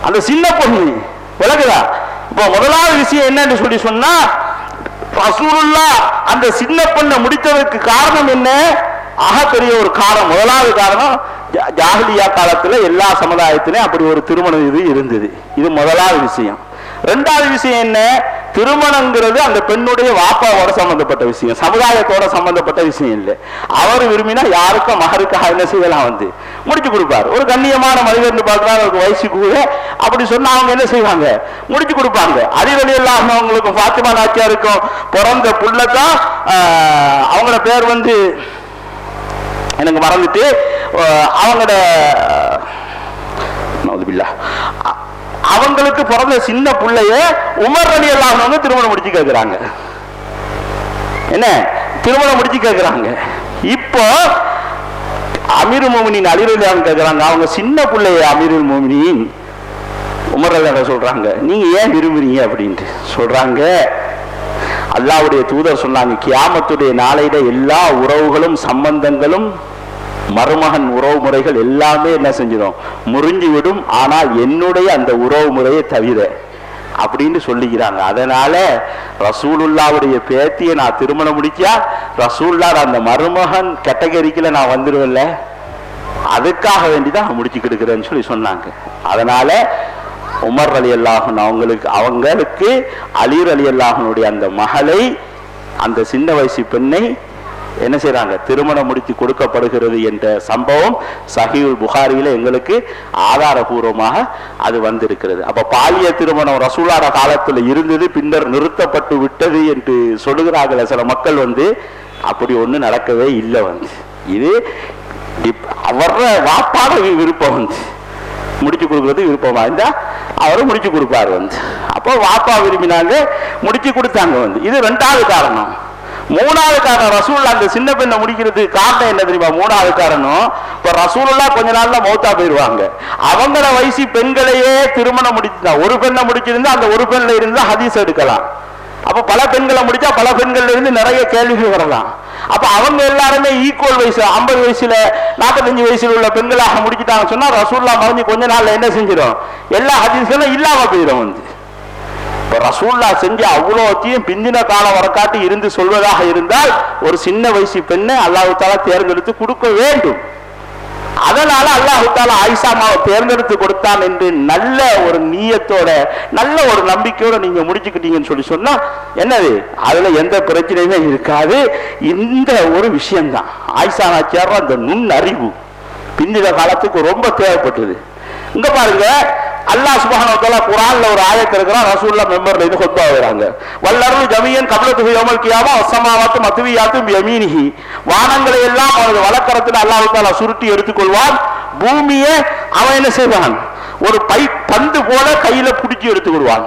அந்த சின்ன பொண்ணு விளக்குதா இப்போ முதலாவது விஷயம் என்னன்னு சொல்லி சொன்னா ரசூலுல்லா அந்த சின்ன பொண்ணை முடித்ததற்கு காரணம் என்ன ஆகப்பெரிய ஒரு காரணம் முதலாவது காரணம் ஜா- ஜாஹிலியா காலத்துல எல்லா சமுதாயத்திலும் அப்படி ஒரு திருமணம் இது இருந்தது இது முதலாவது விஷயம் ரெண்டாவது விஷயம் என்ன திருமணங்கிறது அந்த பெண்ணுடைய வாப்பாவோட சம்பந்தப்பட்ட விஷயம் சமுதாயத்தோட சம்பந்தப்பட்ட விஷயம் இல்லை அவர் விரும்பினா யாருக்கும் மகருக்காக என்ன செய்யலாம் வந்து முடிச்சு கொடுப்பார் ஒரு கண்ணியமான மனிதர்னு பார்க்கலாம் அவருக்கு வயசு கூட அப்படி சொன்னா அவங்க என்ன செய்வாங்க முடிச்சு கொடுப்பாங்க அதிரடி எல்லாம் அவங்களுக்கு ஃபாத்திமா நாச்சியாருக்கும் பிறந்த புள்ளதான் அவங்களோட பேர் வந்து எனக்கு மறந்துட்டு அஹ், அவங்களோட நவுதுபில்லா. அ- அவங்களுக்கு பிறந்த சின்ன பிள்ளைய உமர் அலி அல்லாஹ் திருமணம் முடிச்சு கேட்கிறாங்க என்ன திருமணம் முடிச்சு கேட்கிறாங்க இப்போ அமீர் மோமினின் அலிரலியான்னு கேட்கிறாங்க அவங்க சின்ன பிள்ளைய அமீருல் மோமினின் உமர் அல்லாஹ் சொல்றாங்க நீங்க ஏன் விரும்புறீங்க அப்படின்ட்டு சொல்றாங்க அல்லாஹ்வுடைய தூதர் சொன்னாங்க கியாமத்துடைய நாளையில எல்லா உறவுகளும் சம்பந்தங்களும் மருமகன் உறவு முறைகள் எல்லாமே என்ன செஞ்சிடும் முறிஞ்சு விடும் ஆனால் என்னுடைய அந்த உறவு முறையை தவிர அப்படின்னு சொல்லிக்கிறாங்க அதனால ரசூலுல்லாவுடைய பேத்தியை நான் திருமணம் முடிச்சா ரசூல்லா அந்த மருமகன் கேட்டகரிக்குல நான் வந்துடுவேன்ல அதுக்காக வேண்டி தான் நான் முடிச்சு கொடுக்குறேன்னு சொல்லி சொன்னாங்க அதனால உமர் அலி அல்லாஹன் அவங்களுக்கு அவங்களுக்கு அலீர் அலி அல்லாஹனுடைய அந்த மகளை அந்த சின்ன வயசு பெண்ணை என்ன செய்றாங்க திருமணம் முடித்து கொடுக்கப்படுகிறது என்ற சம்பவம் சஹீல் புகாரியில எங்களுக்கு ஆதாரபூர்வமாக அது வந்திருக்கிறது அப்ப பாலிய திருமணம் ரசூலார காலத்துல இருந்தது பின்னர் நிறுத்தப்பட்டு விட்டது என்று சொல்லுகிறார்களே சில மக்கள் வந்து அப்படி ஒண்ணு நடக்கவே இல்லை வந்து இது இப்- அவர வாப்பாட வி- விருப்பம் வந்து முடிச்சு கொடுக்கறது விருப்பமா இருந்தா அவரும் முடிச்சு கொடுப்பாரு வந்து அப்போ வாப்பா விரும்பினாங்க முடிச்சு கொடுத்தாங்க வந்து இது ரெண்டாவது காரணம் மூணாவது காரணம் ரசூல் அந்த சின்ன பெண்ணை முடிக்கிறதுக்கு காரணம் என்ன தெரியுமா மூணாவது காரணம் இப்ப ரசூலுல்லா கொஞ்ச நாள்ல மௌத்தா போயிருவாங்க அவங்கள வயசு பெண்களையே திருமணம் முடிச்சுதான் ஒரு பெண்ணை முடிச்சிருந்தா அந்த ஒரு பெண்ல இருந்து ஹதீஸ் எடுக்கலாம் அப்ப பல பெண்களை முடிச்சா பல பெண்கள்ல இருந்து நிறைய கேள்விகள் வரலாம் அப்ப அவங்க எல்லாருமே ஈக்குவல் வயசு ஐம்பது வயசுல நாற்பத்தஞ்சு வயசுல உள்ள பெண்களாக முடிச்சிட்டாங்க சொன்னா ரசூல்லா மறைஞ்சு கொஞ்ச நாள்ல என்ன செஞ்சிடும் எல்லா ஹதீஸ்களும் இல்லாம போயிடும் வந்து இப்ப ரசூல்லா செஞ்ச அவ்வளோத்தையும் பிந்தின காலம் வரக்காட்டி இருந்து சொல்வதாக இருந்தால் ஒரு சின்ன வயசு பெண்ணை அல்லாஹு தாலா தேர்ந்தெடுத்து கொடுக்க வேண்டும் அதனால அல்லாஹு தாலா ஆயிஷாமாவை தேர்ந்தெடுத்து கொடுத்தான் என்று நல்ல ஒரு நீயத்தோட நல்ல ஒரு நம்பிக்கையோட நீங்க முடிச்சுக்கிட்டீங்கன்னு சொல்லி சொன்னா என்னது அதுல எந்த பிரச்சனையுமே இருக்காது இந்த ஒரு விஷயம்தான் ஆயிஷா நாச்சியார் அந்த நுண் அறிவு பிந்தின காலத்துக்கு ரொம்ப தேவைப்பட்டது இங்க பாருங்க அல்லாஹ் சுப்ஹானஹு வ தஆலா குர்ஆன்ல ஒரு ஆயத் இருக்கிறான் ரசூலுல்லாஹ் மெம்பர்ல இது ஹுத்பா வராங்க வல்லருள் ஜமியன் கப்லத்து யௌமல் கியாமா வஸ்ஸமாவாத்து மத்வியாத்து யமீனிஹி வானங்களை எல்லாம் அவனது வலக்கரத்தில் அல்லாஹ் தஆலா சுருட்டி எடுத்துக்கொள்வான் பூமியை அவன் என்ன செய்வான் ஒரு பை பந்து போல கையில பிடிச்சி எடுத்துக்கொள்வான்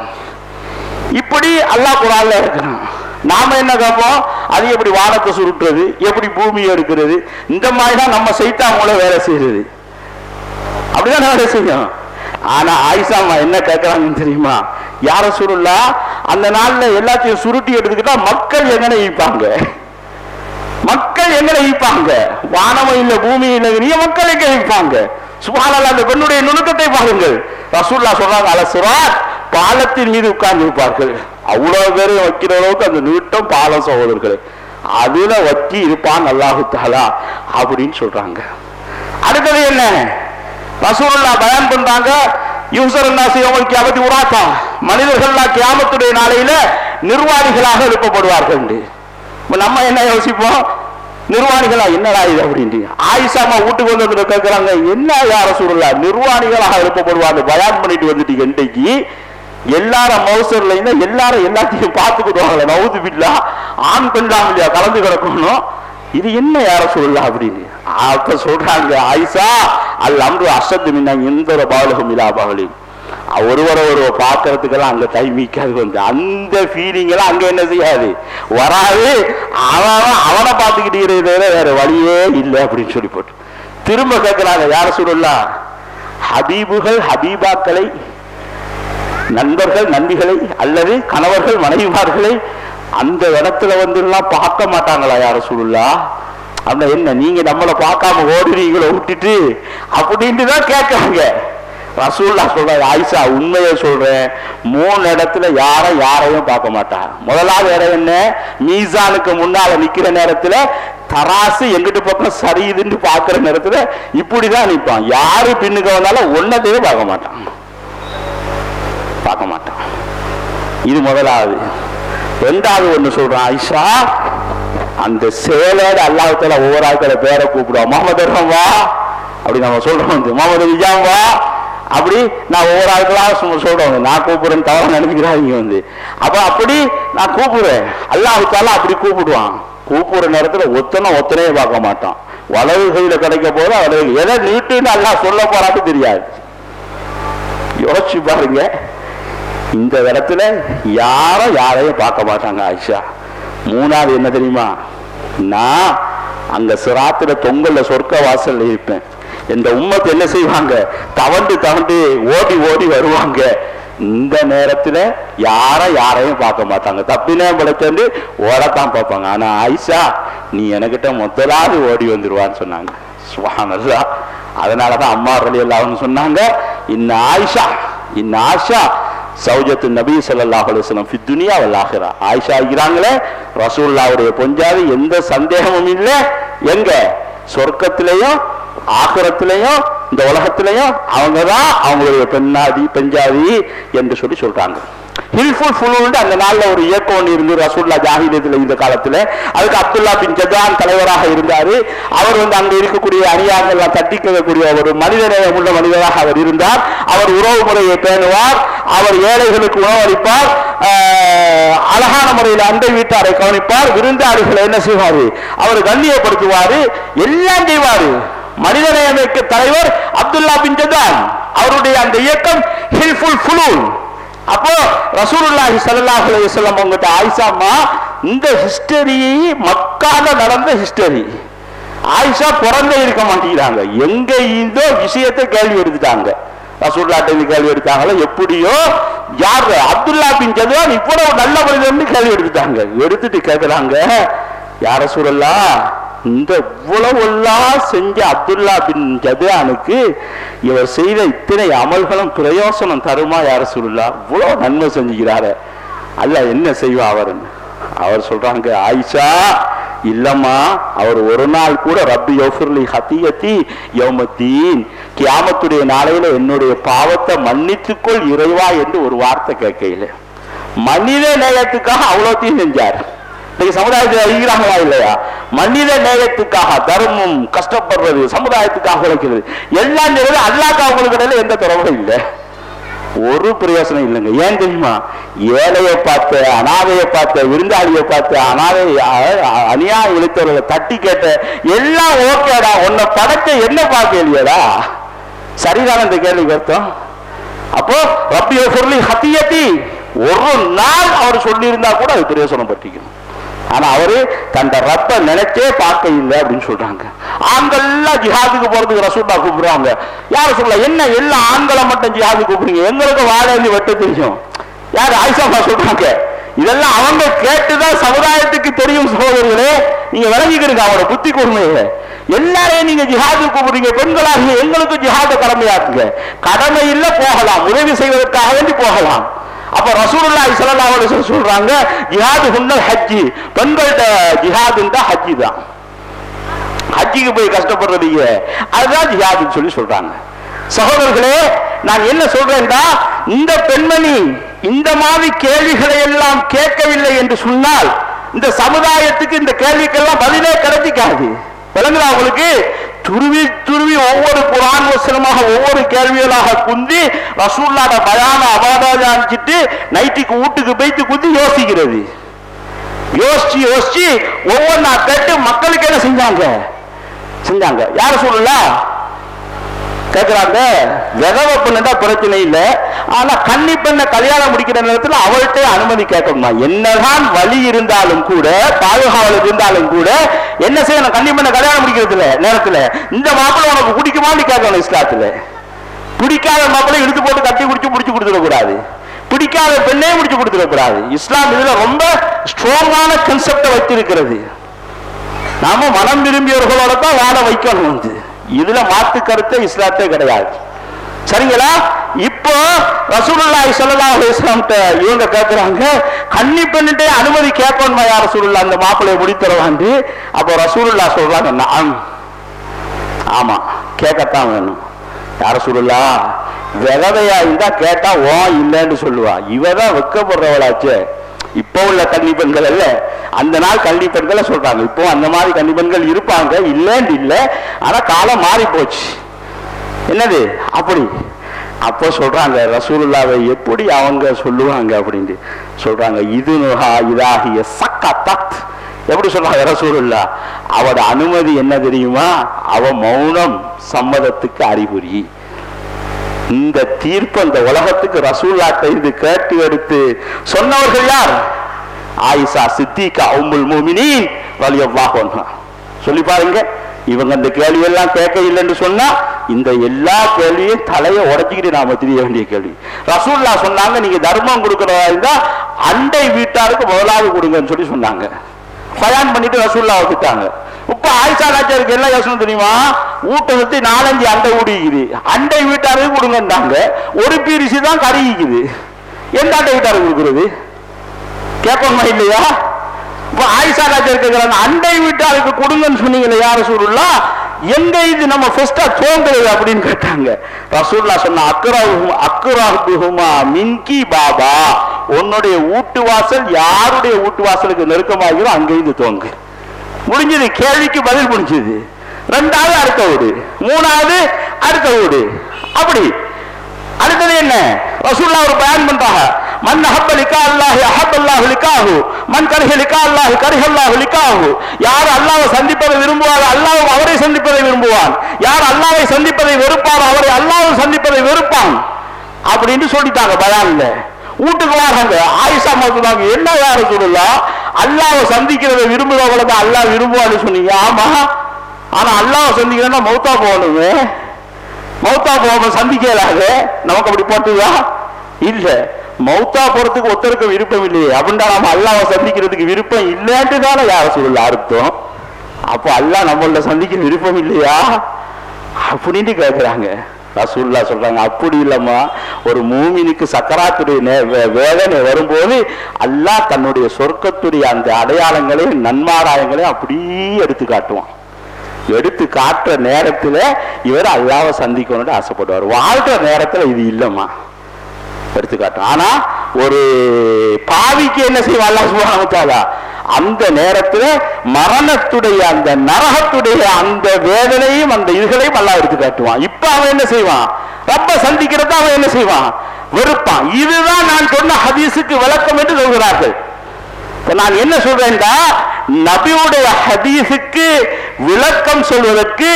இப்படி அல்லாஹ் குரான்ல இருக்கிறான் நாம என்ன கேட்போம் அது எப்படி வானத்தை சுருட்டுறது எப்படி பூமியை எடுக்கிறது இந்த மாதிரி தான் நம்ம சைத்தா மூலம் வேலை செய்யறது அப்படிதான் வேலை செய்யும் ஆனா ஆயிஷா அம்மா என்ன கேட்கறாங்கன்னு தெரியுமா யார சுருளா அந்த நாள்ல எல்லாத்தையும் சுருட்டி எடுத்துக்கிட்டா மக்கள் எங்கன ஈப்பாங்க மக்கள் எங்களை ஈப்பாங்க வானமும் இல்ல பூமி இல்லை நீ மக்கள் எங்க ஈப்பாங்க சுபானல்ல அந்த பெண்ணுடைய நுணுக்கத்தை பாருங்கள் ரசூல்லா சொல்றாங்க அலசுராத் பாலத்தின் மீது உட்கார்ந்து இருப்பார்கள் அவ்வளவு பேரை வைக்கிற அளவுக்கு அந்த நீட்டம் பாலம் சகோதரர்களே அதுல வச்சு இருப்பான் அல்லாஹு தாலா அப்படின்னு சொல்றாங்க அடுத்தது என்ன ரசூலுல்லா பயான் பண்றாங்க யூசர் நாசி அவங்களுக்கு அவதி உராத்தா மனிதர்கள்லாம் கியாமத்துடைய நாளையில நிர்வாணிகளாக எழுப்பப்படுவார்கள் என்று. இப்ப நம்ம என்ன யோசிப்போம் நிர்வாணிகளா என்னடா இது அப்படின்ட்டு ஆயிஷாமா வீட்டுக்கு வந்து வந்து கேட்கிறாங்க என்ன யார சூழலா நிர்வாணிகளாக எழுப்பப்படுவாங்க பயான் பண்ணிட்டு வந்துட்டீங்க இன்றைக்கு எல்லாரும் மௌசர்ல இருந்தா எல்லாரும் எல்லாத்தையும் பார்த்துக்கிடுவாங்களே நவுது பில்லா ஆண் பெண்ணாம் இல்லையா கலந்து கிடக்கணும் இது என்ன யார சொல்லலாம் அப்படின்னு அப்ப சொல்றாங்க ஆயிஷா அல் அம்ரு அசத்து மின்னா எந்த ஒரு பாவலகம் இல்லா பாவலி ஒருவரை ஒருவர் பார்க்கறதுக்கெல்லாம் அங்க டைம் மிக்காது வந்து அந்த ஃபீலிங் எல்லாம் அங்க என்ன செய்யாது வராது அவன் அவன் அவனை பார்த்துக்கிட்டு இருக்கிறத வேற வழியே இல்லை அப்படின்னு சொல்லி போட்டு திரும்ப கேட்கிறாங்க யார சொல்லலாம் ஹபீபுகள் ஹபீபாக்களை நண்பர்கள் நண்பிகளை அல்லது கணவர்கள் மனைவிமார்களை அந்த இடத்துல வந்து எல்லாம் பார்க்க மாட்டாங்களா யார சொல்லலா அப்படின்னா என்ன நீங்க நம்மளை பார்க்காம ஓடுறீங்களோ விட்டுட்டு அப்படின்ட்டு தான் கேட்கறாங்க ரசூல்லா சொல்றாரு ஆயிஷா உண்மையை சொல்றேன் மூணு இடத்துல யாரும் யாரையும் பார்க்க மாட்டாங்க முதலாவது இடம் என்ன மீசானுக்கு முன்னால நிக்கிற நேரத்துல தராசு எங்கிட்டு பக்கம் சரியுதுன்னு பார்க்கிற நேரத்துல இப்படிதான் நிற்பான் யாரு பின்னுக்கு வந்தாலும் ஒன்னதையே பார்க்க மாட்டான் பார்க்க மாட்டான் இது முதலாவது ரெண்டாவது ஒண்ணு சொல்றான் ஆயிஷா அந்த சேலோட அல்லாஹால ஒவ்வொரு ஆட்களை பேரை கூப்பிடுவோம் முகமது வா அப்படி நம்ம சொல்றோம் வந்து முகமது விஜாம் வா அப்படி நான் ஒவ்வொரு ஆட்களா சும்மா சொல்றோம் நான் கூப்பிடுறேன்னு தவறு நினைக்கிறாங்க வந்து அப்ப அப்படி நான் கூப்பிடுவேன் அல்லாஹால அப்படி கூப்பிடுவான் கூப்பிடுற நேரத்துல ஒத்தனை ஒத்தனையே பார்க்க மாட்டான் வலது கையில கிடைக்க போது வலது எதை நீட்டுன்னு அல்லாஹ் சொல்ல போறான்னு தெரியாது யோசிச்சு பாருங்க இந்த இடத்துல யாரும் யாரையும் பார்க்க மாட்டாங்க ஆயிஷா மூணாவது என்ன தெரியுமா நான் அங்க சிராத்துல தொங்கல்ல சொர்க்க வாசல்ல இருப்பேன் இந்த உம்மத்து என்ன செய்வாங்க தவண்டு தவண்டு ஓடி ஓடி வருவாங்க இந்த நேரத்துல யாரும் யாரையும் பார்க்க மாட்டாங்க தப்பினே பிழைச்சண்டு ஓடத்தான் பார்ப்பாங்க ஆனா ஆயிஷா நீ எனக்கிட்ட முதலாவது ஓடி வந்துருவான்னு சொன்னாங்க சுபானல்லா அதனாலதான் அம்மா ரலி அல்லாஹ்னு சொன்னாங்க இன்ன ஆயிஷா இன்ன ஆஷா சௌஜத்து நபி ஸல்லல்லாஹு அலைஹி வஸல்லம் ஃபி துனியா வல் ஆখিরা ஆயிஷா இருக்கிறாங்களே ரசூலுல்லாஹ்வுடைய பொஞ்சாதி எந்த சந்தேகமும் இல்லை எங்க சொர்க்கத்திலையும் ஆகிரத்திலையும் இந்த உலகத்திலையும் அவங்க தான் அவங்களுடைய பெண்ணாதி பெஞ்சாதி என்று சொல்லி சொல்றாங்க ஹில்ஃபுல் ஃபுலுன்னு அந்த நாள்ல ஒரு இயக்கம் ஒன்று இருந்து ரசூல்லா ஜாஹிலியத்தில் இந்த காலத்துல அதுக்கு அப்துல்லா பின் ஜதான் தலைவராக இருந்தாரு அவர் வந்து அங்க இருக்கக்கூடிய அணியாங்கெல்லாம் தட்டி கேட்கக்கூடிய ஒரு மனிதநேயம் உள்ள மனிதராக அவர் இருந்தார் அவர் உறவு முறையை பேணுவார் அவர் ஏழைகளுக்கு உணவளிப்பார் ஆஹ், அழகான முறையில் அண்டை வீட்டாரை கவனிப்பார் விருந்தாளிகளை என்ன செய்வாரு அவர் கண்ணியப்படுத்துவாரு எல்லாம் செய்வாரு மனிதநேயமிக்க தலைவர் அப்துல்லா பின் ஜதான் அவருடைய அந்த இயக்கம் ஹில்ஃபுல் ஃபுலூல் அப்போ ரசூலுல்லாஹி ஸல்லல்லாஹு அலைஹி வஸல்லம் உங்ககிட்ட ஆயிஷாம்மா இந்த ஹிஸ்டரி மக்கால நடந்த ஹிஸ்டரி ஆயிஷா பிறந்தே இருக்க மாட்டேங்கிறாங்க எங்க இருந்தோ விஷயத்தை கேள்வி எடுத்துட்டாங்க ரசூல்லாட்ட இருந்து கேள்வி எடுத்தாங்களோ எப்படியோ யார் அப்துல்லா பின் ஜதுவான் இவ்வளவு நல்ல மனிதன் கேள்வி எடுத்துட்டாங்க எடுத்துட்டு கேட்கறாங்க யார சூழல்லா இந்த இவ்வளவெல்லாம் செஞ்ச அப்துல்லா பின் ஜதுவானுக்கு இவர் செய்த இத்தனை அமல்களும் பிரயோசனம் தருமா யார சூழல்லா இவ்வளவு நன்மை செஞ்சுக்கிறாரு அல்ல என்ன செய்வா அவர்னு அவர் சொல்றாங்க ஆயிஷா இல்லம்மா அவர் ஒரு நாள் கூட ரப்பி யோஃபுர்லி ஹத்தியத்தி யௌமத்தீன் கியாமத்துடைய நாளையில என்னுடைய பாவத்தை மன்னித்துக்கொள் இறைவா என்று ஒரு வார்த்தை கேட்கையில மனித நேயத்துக்காக அவ்வளோத்தையும் செஞ்சார் இன்னைக்கு சமுதாயத்தில் அறிகிறாங்களா இல்லையா மனித நேயத்துக்காக தர்மம் கஷ்டப்படுறது சமுதாயத்துக்காக உழைக்கிறது எல்லாம் செய்வது அல்லாக்கு அவங்களுக்கு இடையில எந்த தொடர்பும் இல்லை ஒரு பிரயோசனம் இல்லைங்க ஏன் தெரியுமா ஏழையை பார்த்த அனாதையை பார்த்த விருந்தாளியை பார்த்த அனாதை அ- அநியாய இழுத்தவர்களை தட்டி கேட்ட எல்லாம் ஓகேடா உன்னை படைச்ச என்ன பார்க்க இல்லையடா சரிதான இந்த கேள்விக்கு அர்த்தம் அப்போ ரப்பிய பொருளி ஹத்தியத்தி ஒரு நாள் அவர் சொல்லியிருந்தா கூட அது பிரயோசனம் பற்றிக்கணும் ஆனா அவரு தந்த ரப்ப நினைச்சே பார்க்க இல்லை அப்படின்னு சொல்றாங்க ஆண்கள்லாம் ஜிஹாதுக்கு போறதுக்கு ரசூல்லா கூப்பிடுறாங்க யார் சொல்ல என்ன எல்லா ஆண்களை மட்டும் ஜிஹாது கூப்பிடுறீங்க எங்களுக்கு வாழி வெட்ட தெரியும் யார் ஆயிஷாமா சொல்றாங்க இதெல்லாம் அவங்க கேட்டுதான் சமுதாயத்துக்கு தெரியும் சகோதரர்களே நீங்க விளங்கிக்கிறீங்க அவரோட புத்தி கூர்மையை எல்லாரையும் நீங்க ஜிஹாது கூப்பிடுறீங்க பெண்களாகிய எங்களுக்கு ஜிஹாத கடமையாக்குங்க கடமை இல்ல போகலாம் உதவி செய்வதற்காக வேண்டி போகலாம் அப்ப ரசூலுல்லாஹி ஸல்லல்லாஹு அலைஹி வஸல்லம் சொல்றாங்க ஜிஹாது ஹுன்னல் ஹஜ்ஜி பெண்கள்ட்ட ஜிஹாதுன்றா ஹஜ்ஜி தான் ஹஜ்ஜிக்கு போய் கஷ்டப்படுறதீங்க அதுதான் ஜிஹாதுன்னு சொல்லி சொல்றாங்க சகோதரர்களே நான் என்ன சொல்றேன்டா இந்த பெண்மணி இந்த மாதிரி கேள்விகளை எல்லாம் கேட்கவில்லை என்று சொன்னால் இந்த சமுதாயத்துக்கு இந்த கேள்விக்கெல்லாம் பதிலே கிடைச்சிக்காது விளங்குதா உங்களுக்கு துருவி துருவி ஒவ்வொரு குரான் வசனமாக ஒவ்வொரு கேள்விகளாக குந்தி ரசூல்லாட பயான அபாதாஞ்சிட்டு நைட்டுக்கு வீட்டுக்கு போய்த்து குந்தி யோசிக்கிறது யோசிச்சு யோசிச்சு ஒவ்வொன்றா கேட்டு மக்களுக்கு என்ன செஞ்சாங்க செஞ்சாங்க யார சொல்லல கேக்குறாங்க விதவ பெண்ணுடா பிரச்சனை இல்லை ஆனா கன்னி பெண்ணை கல்யாணம் முடிக்கிற நேரத்துல அவள்கிட்ட அனுமதி கேட்கணுமா என்னதான் வழி இருந்தாலும் கூட பாதுகாவல் இருந்தாலும் கூட என்ன செய்யணும் கன்னி பெண்ணை கல்யாணம் முடிக்கிறதுல நேரத்துல இந்த மாப்பிள்ளை உனக்கு பிடிக்குமான்னு கேட்கணும் இஸ்லாத்துல பிடிக்காத மாப்பிள்ளை இழுத்து போட்டு கட்டி குடிச்சு முடிச்சு கொடுத்துடக்கூடாது பிடிக்காத பெண்ணே முடிச்சு கொடுத்துடக்கூடாது இஸ்லாம் இதுல ரொம்ப ஸ்ட்ராங்கான கன்செப்டை வச்சிருக்கிறது நாம மனம் விரும்பியவர்களோட தான் வாழ வைக்கணும் வந்து இதுல மாத்து கருத்து இஸ்லாத்தே கிடையாது சரிங்களா இப்போ ரசூலுல்லாஹி ஸல்லல்லாஹு அலைஹி வஸல்லம் இவங்க கேக்குறாங்க கன்னி பெண்ணிட்டே அனுமதி கேட்கணுமா யார் ரசூலுல்லாஹ் அந்த மாப்பிள்ளையை முடித்தரவாண்டு அப்போ ரசூலுல்லாஹ் சொல்றாங்க நான் ஆமா கேட்கத்தான் வேணும் யார சொல்லலா விதவையா இருந்தா கேட்டா ஓ இல்லைன்னு சொல்லுவா இவ தான் வெக்கப்படுறவளாச்சே இப்போ உள்ள கன்னி பெண்கள் அல்ல அந்த நாள் கன்னி பெண்களை சொல்றாங்க இப்போ அந்த மாதிரி கன்னி பெண்கள் இருப்பாங்க இல்லைன்னு இல்லை ஆனா காலம் மாறி போச்சு என்னது அப்படி அப்போ சொல்றாங்க ரசூலுல்லாவை எப்படி அவங்க சொல்லுவாங்க அப்படின்ட்டு சொல்றாங்க இது நுகா இதாகிய சக்கத்தத் எப்படி சொல்றாங்க ரசூலுல்லா அவட அனுமதி என்ன தெரியுமா அவ மௌனம் சம்மதத்துக்கு அறிகுறி இந்த தீர்ப்பு அந்த உலகத்துக்கு ரசூல்லாட்ட இது கேட்டு எடுத்து சொன்னவர்கள் யார் ஆயிஷா சித்திகா உம்முல் மூமினீன் ரலியல்லாஹு அன்ஹா சொல்லி பாருங்க இவங்க இந்த கேள்வி எல்லாம் கேட்க இல்லைன்னு சொன்னா இந்த எல்லா கேள்வியும் தலையை உடைச்சிக்கிட்டு நாம தெரிய வேண்டிய கேள்வி ரசூல்லா சொன்னாங்க நீங்க தர்மம் கொடுக்கறதா இருந்தா அண்டை வீட்டாருக்கு முதலாவது கொடுங்கன்னு சொல்லி சொன்னாங்க பயான் பண்ணிட்டு ரசூல்லா வச்சுட்டாங்க இப்ப ஆயிஷா நாச்சியாருக்கு என்ன யோசனை தெரியுமா வீட்டை சுத்தி நாலஞ்சு அண்டை ஊடிக்குது அண்டை வீட்டாருக்கு கொடுங்கன்றாங்க ஒரு பீரிசி தான் கருகிக்குது எந்த அண்டை வீட்டாருக்கு கொடுக்குறது கேட்கணுமா இல்லையா இப்ப ஆயிஷா நாச்சியார் கேட்கிறாங்க அண்டை வீட்டாருக்கு கொடுங்கன்னு சொன்னீங்களே யார் ரசூலுல்லா எங்க இது நம்ம ஃபர்ஸ்டா தோங்குறது அப்படின்னு கேட்டாங்க ரசூல்லா சொன்ன அக்ராஹும் அக்ராஹுமா மின்கி பாபா உன்னுடைய வீட்டு வாசல் யாருடைய வீட்டு வாசலுக்கு நெருக்கமாகிறோ அங்கேருந்து தோங்கு முடிஞ்சது கேள்விக்கு பதில் முடிஞ்சது ரெண்டாவது அடுத்த வீடு மூணாவது அடுத்த வீடு அப்படி அடுத்தது என்ன ரசூல்லா ஒரு பயன் பண்றாங்க மன் அஹப்ப லிகா அல்லாஹி அஹப்ப அல்லாஹு லிகாஹு மன் கரிஹ லிகா அல்லாஹி கரிஹ அல்லாஹு லிகாஹு யார் அல்லாஹ்வை சந்திப்பதை விரும்புவார் அல்லாஹ் அவரை சந்திப்பதை விரும்புவான் யார் அல்லாஹ்வை சந்திப்பதை வெறுப்பார் அவரை அல்லாஹ் சந்திப்பதை வெறுப்பான் அப்படின்னு சொல்லிட்டாங்க பயான்ல வீட்டுக்கு வராங்க ஆயிஷா சொன்னாங்க என்ன யாரு சொல்லலாம் அல்லாஹ்வை சந்திக்கிறதை விரும்புறவங்கள தான் அல்லாஹ் விரும்புவான்னு சொன்னீங்க ஆமா ஆனா அல்லாஹ்வை சந்திக்கிறேன்னா மௌத்தா போகணுமே மௌத்தா போகாம சந்திக்கலாக நமக்கு அப்படி போட்டுதா இல்ல மௌத்தா போறதுக்கு ஒருத்தருக்கு விருப்பம் இல்லையே அப்படின்டா நம்ம அல்லாவை சந்திக்கிறதுக்கு விருப்பம் இல்லைன்ட்டு தானே யார சொல்லல அர்த்தம் அப்போ அல்லாஹ் நம்மள சந்திக்க விருப்பம் இல்லையா அப்படின்ட்டு கேட்குறாங்க ரசூல்லா சொல்றாங்க அப்படி இல்லம்மா ஒரு மூமினுக்கு சக்கராத்துடைய நே- வே- வேதனை வரும்போது அல்லாஹ் தன்னுடைய சொர்க்கத்துடைய அந்த அடையாளங்களையும் நன்மாராயங்களையும் அப்படியே எடுத்து காட்டுவான் எடுத்து காட்டுற நேரத்துல இவர் அல்லாவை சந்திக்கணும்னு ஆசைப்படுவார் வாழ்ற நேரத்துல இது இல்லம்மா எடுத்து காட்டும் ஆனா ஒரு பாவிக்கு என்ன செய்வான் அல்லாஹ் சுப்ஹானஹு வ தஆலா அந்த நேரத்துல மரணத்துடைய அந்த நரகத்துடைய அந்த வேதனையும் அந்த இதுகளையும் அல்லாஹ் எடுத்து காட்டுவான் இப்ப அவன் என்ன செய்வான் ரப்ப சந்திக்கிறத அவன் என்ன செய்வான் வெறுப்பான் இதுதான் நான் சொன்ன ஹதீஸுக்கு விளக்கம் என்று சொல்கிறார்கள் இப்ப நான் என்ன சொல்றேன்டா நபியுடைய ஹதீஸுக்கு விளக்கம் சொல்வதற்கு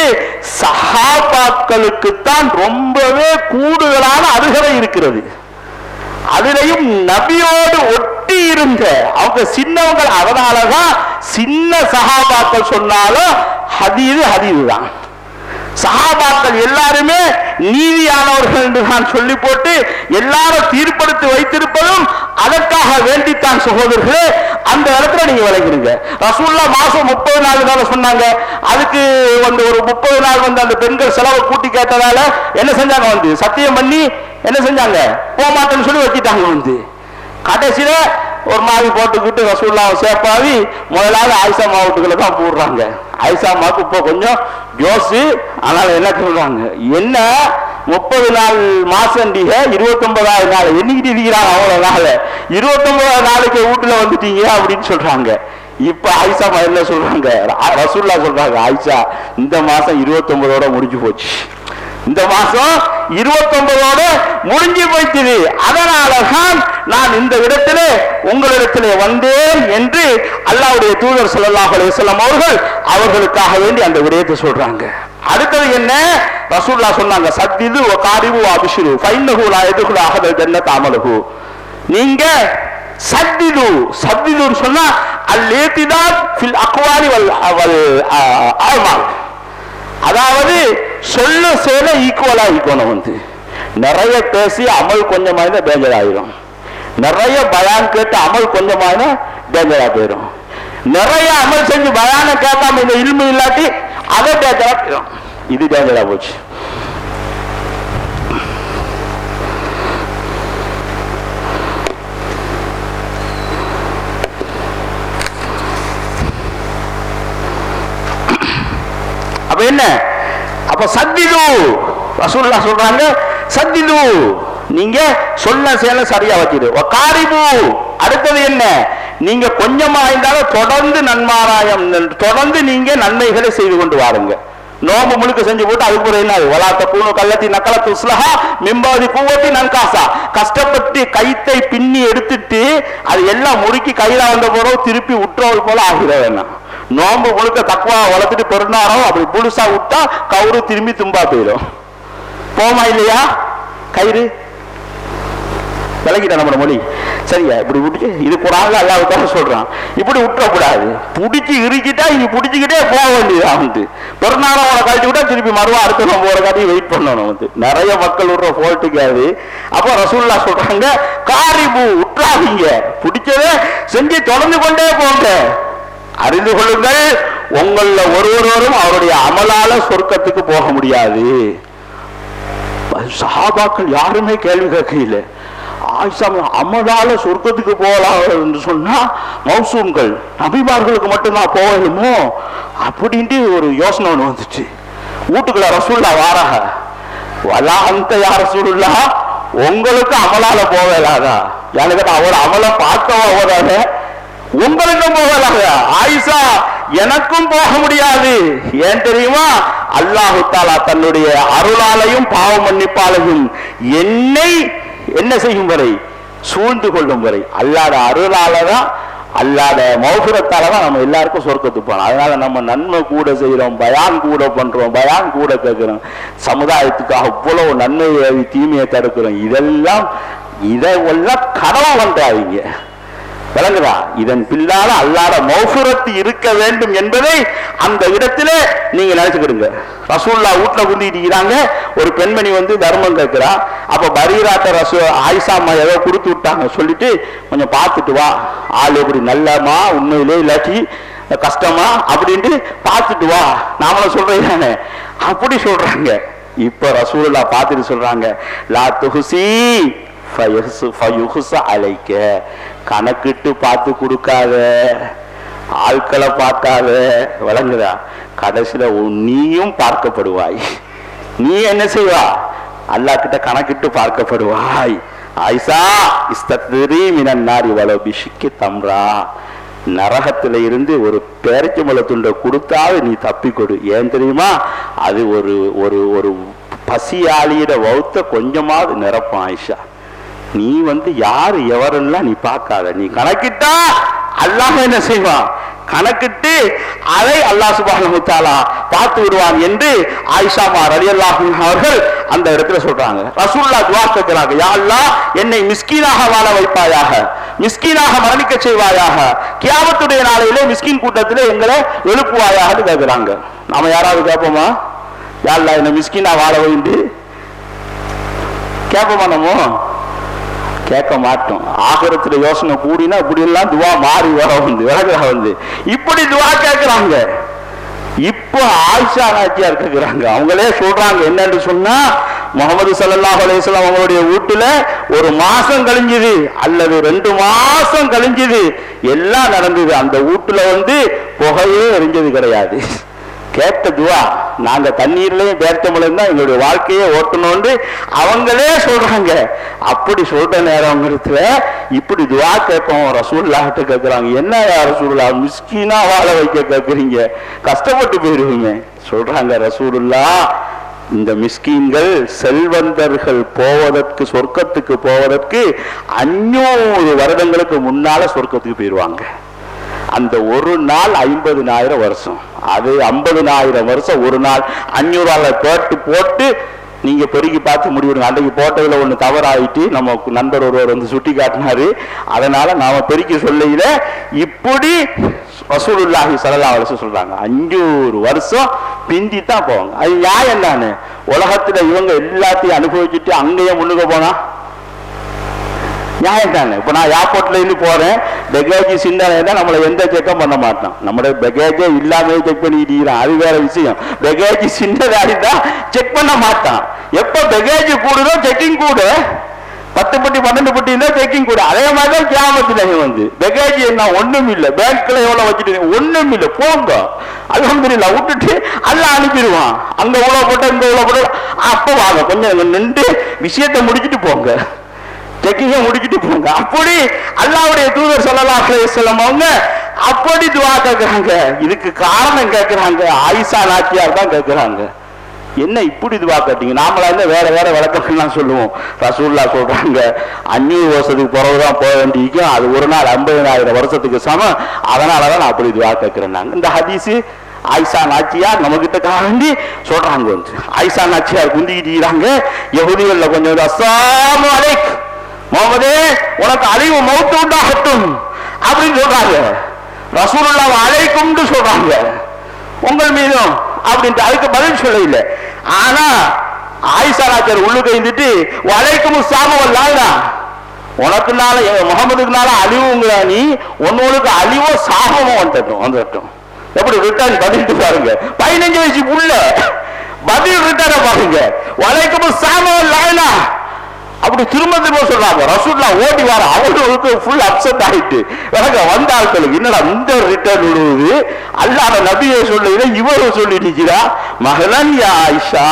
சஹாபாக்களுக்கு தான் ரொம்பவே கூடுதலான அருகதை இருக்கிறது அதிலையும் நபியோடு ஒட்டி இருந்த அவங்க சின்னவங்க அதனாலதான் சின்ன சஹாபாக்கள் சொன்னாலும் ஹதீது ஹதீது தான் சஹாபாக்கள் எல்லாருமே நீதியானவர்கள் என்று நான் சொல்லி போட்டு எல்லாரும் தீர்ப்படுத்தி வைத்திருப்பதும் அதற்காக வேண்டித்தான் சகோதரர்களே அந்த இடத்துல நீங்க விளங்கிடுங்க ரசூல்லா மாசம் முப்பது நாள் தானே சொன்னாங்க அதுக்கு வந்து ஒரு முப்பது நாள் வந்து அந்த பெண்கள் செலவை கூட்டி கேட்டதால என்ன செஞ்சாங்க வந்து சத்தியம் பண்ணி என்ன செஞ்சாங்க போக மாட்டேன்னு சொல்லி வச்சுட்டாங்க வந்து கடைசியில ஒரு மாதிரி போட்டுக்கிட்டு ரசூல்லாவை சேப்பாவி முதலாவது ஆயிஷா மாவட்டத்துல தான் போடுறாங்க ஆயிஷா மாவுக்கு இப்போ கொஞ்சம் ஜோசு அதனால என்ன சொல்றாங்க என்ன முப்பது நாள் மாசண்டிக இருபத்தொன்பதாவது நாள் எண்ணிக்கிட்டு இருக்கிறாங்க அவ்வளவு நாள் இருபத்தொன்பதாவது நாளைக்கு வீட்டுல வந்துட்டீங்க அப்படின்னு சொல்றாங்க இப்ப ஆயிஷா அம்மா என்ன சொல்றாங்க ர- ரசூல்லா சொல்றாங்க ஆயிஷா இந்த மாசம் இருபத்தொன்பதோட முடிஞ்சு போச்சு இந்த மாசம் இருபத்தொன்பதோட முடிஞ்சு போய்த்தது அதனாலதான் நான் இந்த இடத்திலே உங்களிடத்திலே வந்தேன் என்று அல்லாஹ்வுடைய தூதர் ஸல்லல்லாஹு அலைஹி வஸல்லம் அவர்கள் அவர்களுக்காக வேண்டி அந்த விடயத்தை சொல்றாங்க அடுத்தது என்ன ரசூல்லா சொன்னாங்க சத்திது வ காரிபு அபிஷிரு ஃபைன்னஹு லா யதுகுலு அஹதல் ஜன்னத் அமலுஹு நீங்க சத்திது சத்திதுன்னு சொன்னா அல் ஃபில் அக்வாலி வல் வல் அ- அமால் அதாவது சொல்ல சேல ஈக்குவலா இருக்கணும் வந்து நிறைய பேசி அமல் கொஞ்சமா இருந்தா டேஞ்சர் ஆயிரும் நிறைய பயான் கேட்டு அமல் கொஞ்சமா இருந்தா டேஞ்சரா போயிடும் நிறைய அமல் செஞ்சு பயான கேட்காம இந்த இல்மு இல்லாட்டி அதை டேஞ்சரா போயிடும் இது டேஞ்சரா போச்சு அப்ப என்ன அப்ப சத்திது ரசூல்லா சொல்றாங்க சத்திது நீங்க சொல்ல சேல சரியா வச்சிரு காரிபு அடுத்தது என்ன நீங்க கொஞ்சமா இருந்தாலும் தொடர்ந்து நன்மாராயம் தொடர்ந்து நீங்க நன்மைகளை செய்து கொண்டு வாருங்க நோம்பு முழுக்க செஞ்சு போட்டு அதுக்கு பிறகு என்ன வளாத்த பூணு கள்ளத்தி நக்கலத்து உஸ்லஹா மிம்பாதி பூவத்தி நன்காசா கஷ்டப்பட்டு கைத்தை பின்னி எடுத்துட்டு அது எல்லாம் முறுக்கி கையில வந்த போறோம் திருப்பி விட்டுறது போல ஆகிட வேணாம் நோம்பு முழுக்க தக்குவா வளர்த்துட்டு பெருநாரம் அப்படி புதுசா விட்டா கவுரு திரும்பி தும்பா போயிடும் போமா இல்லையா கயிறு விளக்கிட்ட நம்ம மொழி சரியா இப்படி விட்டு இது குரான்ல அல்லாவுக்காக சொல்றான் இப்படி விட்டுறக்கூடாது பிடிச்சி இறுக்கிட்டா இனி பிடிச்சிக்கிட்டே போக வேண்டியதான் வந்து பெருநாளம் அவனை கழிச்சு விட்டா திருப்பி மறுவா அடுத்த நம்ம போற காட்டி வெயிட் பண்ணணும் வந்து நிறைய மக்கள் விடுற போல்ட்டுக்கு அது அப்போ ரசூல்லா சொல்றாங்க காரிபு விட்டுறாதீங்க பிடிச்சதை செஞ்சு தொடர்ந்து கொண்டே போங்க அறிந்து கொள்ளுங்கள் உங்கள ஒருவரும் அவருடைய அமலால சொர்க்கத்துக்கு போக முடியாது சஹாபாக்கள் யாருமே கேள்வி கேட்கல ஆயிஷா அமலால சொர்க்கத்துக்கு போகலாம் என்று சொன்னா மௌசூம்கள் நபிமார்களுக்கு மட்டும்தான் போகணுமோ அப்படின்ட்டு ஒரு யோசனை ஒன்று வந்துச்சு வீட்டுக்குள்ள ரசூல்லா வாராக வலா அந்த யார் ரசூலுல்லா உங்களுக்கு அமலால போகலாதா எனக்கு அவர் அமலை பார்க்கவா போதாத உங்களுக்கும் போகலாக ஆயிஷா எனக்கும் போக முடியாது ஏன் தெரியுமா அல்லாஹு தாலா தன்னுடைய அருளாலையும் பாவ மன்னிப்பாலையும் என்னை என்ன செய்யும் வரை சூழ்ந்து கொள்ளும் வரை அல்லாத அருளால தான் அல்லாத மௌசுரத்தால தான் நம்ம எல்லாருக்கும் சொர்க்கத்துக்கு போனோம் அதனால நம்ம நன்மை கூட செய்யறோம் பயான் கூட பண்றோம் பயான் கூட கேட்கிறோம் சமுதாயத்துக்கு அவ்வளவு நன்மையை ஏவி தீமையை தடுக்கிறோம் இதெல்லாம் இதெல்லாம் கடமை பண்றாதீங்க விளங்குதா இதன் பின்னால அல்லாத மௌசுரத்து இருக்க வேண்டும் என்பதை அந்த இடத்திலே நீங்க நினைச்சுக்கிடுங்க ரசூல்லா வீட்டுல குந்திக்கிறாங்க ஒரு பெண்மணி வந்து தர்மம் கேட்கிறா அப்ப பரீராட்ட ரசூ ஆயிஷா அம்மா ஏதோ கொடுத்து விட்டாங்க சொல்லிட்டு கொஞ்சம் பார்த்துட்டு வா ஆள் எப்படி நல்லமா உண்மையிலே இல்லாட்டி கஷ்டமா அப்படின்ட்டு பார்த்துட்டு வா நாமளும் சொல்றேன் அப்படி சொல்றாங்க இப்ப ரசூல்லா பார்த்துட்டு சொல்றாங்க லா துஹுசி அழைக்க கணக்கிட்டு பார்த்து கொடுக்காத ஆட்களை பார்க்காத விளங்குதா கடைசியில நீயும் பார்க்கப்படுவாய் நீ என்ன செய்வா அல்லா கிட்ட கணக்கிட்டு பார்க்கப்படுவாய் ஆயிஷா இஸ்தத்ரி மினன்னாரி வள பிஷிக்கு தம்ரா நரகத்துல இருந்து ஒரு பேரைக்கு மலை துண்டை கொடுத்தாவது நீ தப்பி கொடு ஏன் தெரியுமா அது ஒரு ஒரு ஒரு பசியாளியிட வௌத்த கொஞ்சமாவது நிரப்பம் ஆயிஷா நீ வந்து யாரு எவரெல்லாம் நீ பார்க்காத நீ கணக்கிட்டா அல்லாஹ் என்ன செய்வான் கணக்கிட்டு அதை அல்லாஹ் சுபானு தாலா பார்த்து விடுவான் என்று ஆயிஷாமா ரலி அவர்கள் அந்த இடத்துல சொல்றாங்க ரசூல்லா துவா கேட்கிறாங்க யா அல்லாஹ் என்னை மிஸ்கீனாக வாழ வைப்பாயாக மிஸ்கீனாக மரணிக்க செய்வாயாக கியாமத்துடைய நாளையிலே மிஸ்கின் கூட்டத்திலே எங்களை எழுப்புவாயாக கேட்கிறாங்க நாம யாராவது கேட்போமா யா அல்லாஹ் என்னை மிஸ்கீனா வாழ வைண்டு கேட்போமா நம்ம கேட்க மாட்டோம் ஆகரத்துல யோசனை கூடினா இப்படி எல்லாம் துவா மாறி வர வந்து விலகுறா வந்து இப்படி துவா கேட்கிறாங்க இப்போ ஆயிஷா நாச்சியார் கேட்கிறாங்க அவங்களே சொல்றாங்க என்னன்னு சொன்னா முகமது சல்லாஹ் அலையம் அவங்களுடைய வீட்டுல ஒரு மாசம் கழிஞ்சுது அல்லது ரெண்டு மாசம் கழிஞ்சுது எல்லாம் நடந்தது அந்த வீட்டுல வந்து புகையே எரிஞ்சது கிடையாது கேட்ட துவா நாங்க தண்ணீர்லயும் பேர்த்தமிழ்ல தான் எங்களுடைய வாழ்க்கையை ஓட்டணும்னு அவங்களே சொல்றாங்க அப்படி சொல்ற நேரங்கிறதுல இப்படி துவா கேட்போம் ரசூல்லாட்ட கேட்கிறாங்க என்ன ரசூல்லா மிஸ்கீனா வாழ வைக்க கேட்குறீங்க கஷ்டப்பட்டு போயிருவீங்க சொல்றாங்க ரசூலுல்லா இந்த மிஸ்கீன்கள் செல்வந்தர்கள் போவதற்கு சொர்க்கத்துக்கு போவதற்கு அஞ்சூறு வருடங்களுக்கு முன்னால சொர்க்கத்துக்கு போயிடுவாங்க அந்த ஒரு நாள் ஐம்பதுனாயிரம் வருஷம் அது ஐம்பதுனாயிரம் வருஷம் ஒரு நாள் அஞ்சூறு போட்டு போட்டு நீங்க பெருகி பார்த்து முடிவிடுங்க அன்றைக்கு போட்டதுல ஒண்ணு தவறாயிட்டு நம்ம நண்பர் ஒருவர் வந்து சுட்டி காட்டினாரு அதனால நாம பெருக்கி சொல்லையில இப்படி ரசூலுல்லாஹி சல்லா வருஷம் சொல்றாங்க அஞ்சூறு வருஷம் பிந்தி தான் போவாங்க அது நியாயம் தானே உலகத்துல இவங்க எல்லாத்தையும் அனுபவிச்சுட்டு அங்கேயே முன்னுக்கு போனா நியாயம் தானே இப்போ நான் ஏர்போர்ட்ல இருந்து போறேன் பெகேஜ் சின்ன நம்மளை எந்த செக்கும் பண்ண மாட்டோம் நம்மளோட பெகேஜே இல்லாம செக் பண்ணிட்டு இருக்கிறான் அது வேற விஷயம் பெகேஜ் சின்னதா இருந்தா செக் பண்ண மாட்டான் எப்ப பெகேஜ் கூடுதோ செக்கிங் கூட பத்து பட்டி பன்னெண்டு பட்டி இருந்தா செக்கிங் கூட அதே மாதிரி தான் கிராமத்துல வந்து பேக்கேஜ் என்ன ஒண்ணும் இல்ல பேங்க்ல எவ்வளவு வச்சுட்டு ஒண்ணும் இல்ல போங்க அல்ஹம்துலில்லா விட்டுட்டு அல்ல அனுப்பிடுவான் அங்க உள்ள போட்ட இங்க உள்ள போட்ட அப்ப வாங்க கொஞ்சம் அங்க நின்று விஷயத்தை முடிச்சிட்டு போங்க செக்கிங்க முடிச்சிட்டு போங்க அப்படி அல்லாவுடைய தூதர் ஸல்லல்லாஹு அலைஹி வஸல்லம் அவங்க அப்படி துவா கேட்கிறாங்க இதுக்கு காரணம் கேட்கிறாங்க ஆயிஷா நாச்சியார் தான் கேட்கிறாங்க என்ன இப்படி இதுவா கேட்டீங்க நாமளா இருந்தா வேற வேற விளக்கங்கள்லாம் சொல்லுவோம் ரசூல்லா சொல்றாங்க அந்நிய வருஷத்துக்கு பிறகுதான் போக வேண்டியிருக்கும் அது ஒரு நாள் ஐம்பதினாயிரம் வருஷத்துக்கு சமம் அதனாலதான் நான் அப்படி இதுவா கேட்கிறேன் நாங்க இந்த ஹதீஸ் ஆயிஷா நாச்சியார் நம்ம கிட்ட வேண்டி சொல்றாங்க வந்து ஆயிஷா நாச்சியார் குந்திக்கிட்டாங்க யகுதிகள்ல கொஞ்சம் வந்து, அஸ்ஸலாமு அலைக் முகமதே உனக்கு அழிவு மௌத்து உண்டாகட்டும் அப்படின்னு சொல்றாங்க ரசூலுல்லாஹ் அலைக்கும்னு சொல்றாங்க உங்கள் மீதும் அப்படின்ட்டு அதுக்கு பதில் சொல்ல இல்லை ஆனா ஆயிஷா நாச்சர் உள்ளுக்கு இருந்துட்டு வலைக்கும் சாமவல் லாயினா உனக்குனால முகமதுக்குனால அழிவுங்களா நீ உன்னோளுக்கு அழிவோ சாபமோ வந்துட்டோம் வந்துட்டோம் எப்படி ரிட்டர்ன் பதில்ட்டு பாருங்க பதினஞ்சு வயசு புள்ள பதில் ரிட்டர்ன் பாருங்க வலைக்கும் சாமவல் லாயினா அப்படி திரும்ப திரும்ப சொல்றாங்க ரசூல்லா ஓடி வர அவங்களுக்கு ஃபுல் அப்செட் ஆயிட்டு எனக்கு வந்த ஆட்களுக்கு என்னடா இந்த ரிட்டர்ன் விடுவது அல்லாத நபியை சொல்லுகிற இவரும் சொல்லி நிக்கிறா மகளன் யா ஆயிஷா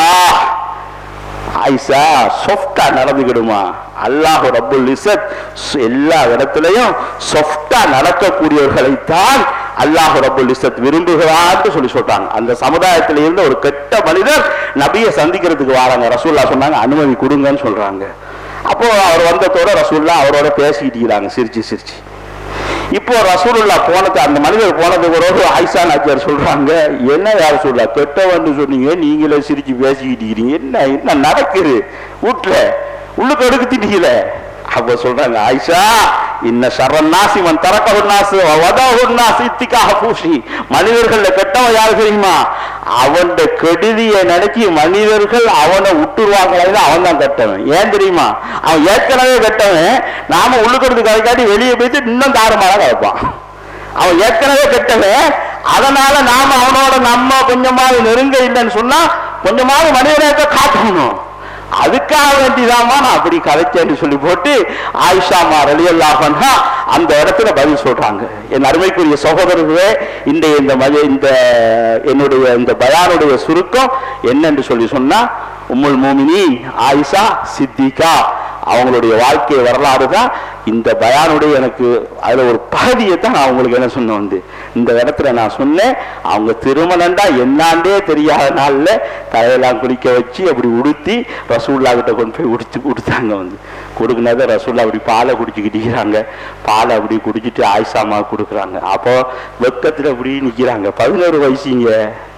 ஆயிஷா சொஃப்டா நடந்துக்கிடுமா அல்லாஹ் ரப்புல் இசத் எல்லா இடத்துலையும் சொஃப்டா நடக்கக்கூடியவர்களைத்தான் அல்லாஹ் ரப்புல் இசத் விரும்புகிறான்னு சொல்லி சொல்றாங்க அந்த சமுதாயத்தில் இருந்த ஒரு கெட்ட மனிதர் நபியை சந்திக்கிறதுக்கு வராங்க ரசூல்லா சொன்னாங்க அனுமதி கொடுங்கன்னு சொல்றாங்க அப்போ அவர் வந்ததோட ரசூல்லா அவரோட பேசிக்கிட்டு இருக்கிறாங்க சிரிச்சு சிரிச்சு இப்போ ரசூலுல்லா போனது அந்த மனிதர் போனதுக்கு பிறகு ஆயிஷா நாச்சியார் சொல்றாங்க என்ன யார் சொல்ல கெட்டவன்னு சொன்னீங்க நீங்களே சிரிச்சு பேசிக்கிட்டு இருக்கிறீங்க என்ன என்ன நடக்குது வீட்டுல உள்ளுக்கு எடுத்துட்டீங்களே அப்ப சொல்றாங்க ஆயிஷா இன்ன சரநாசி மன் தரக்கவுன்னாசு வதவுன்னாசு இத்திக்காக பூசி மனிதர்கள்ல கெட்டவன் யாரு தெரியுமா அவன் கெடுதியை நினைச்சு மனிதர்கள் அவனை விட்டுருவாங்க அவன் தான் கெட்டவன் ஏன் தெரியுமா அவன் ஏற்கனவே கெட்டவன் நாம உள்ளுக்கிறது கதைக்காட்டி வெளியே போயிட்டு இன்னும் தாறுமாறா கதைப்பான் அவன் ஏற்கனவே கெட்டவன் அதனால நாம அவனோட நம்ம கொஞ்சமாவது நெருங்க இல்லைன்னு சொன்னா கொஞ்சமாவது மனிதனத்தை காட்டணும் அதுக்காக வேண்டிதாமா நான் அப்படி கதைச்சேன்னு சொல்லி போட்டு ஆயிஷாமா ரலியல்லாஹா அந்த இடத்துல பதில் சொல்றாங்க என் அருமைக்குரிய சகோதரர்களே இந்த இந்த மதி இந்த என்னுடைய இந்த பயானுடைய சுருக்கம் என்னன்னு சொல்லி சொன்னா உம்முல் மோமினி ஆயிஷா சித்திகா அவங்களுடைய வாழ்க்கை வரலாறு தான் இந்த பயானுடைய எனக்கு அதுல ஒரு பகுதியை தான் நான் உங்களுக்கு என்ன சொன்ன வந்து இந்த இடத்துல நான் சொன்னேன் அவங்க திருமணம்டா என்னாண்டே தெரியாத நாள்ல தலையெல்லாம் குளிக்க வச்சு அப்படி உடுத்தி ரசூல்லா கிட்ட கொண்டு போய் உடுத்து கொடுத்தாங்க வந்து கொடுக்குனதை ரசூல்லா அப்படி பாலை குடிச்சுக்கிட்டிருக்கிறாங்க பாலை அப்படி குடிச்சிட்டு ஆயிஷாமா கொடுக்குறாங்க அப்போ வெக்கத்துல அப்படி நிக்கிறாங்க பதினோரு வயசுங்க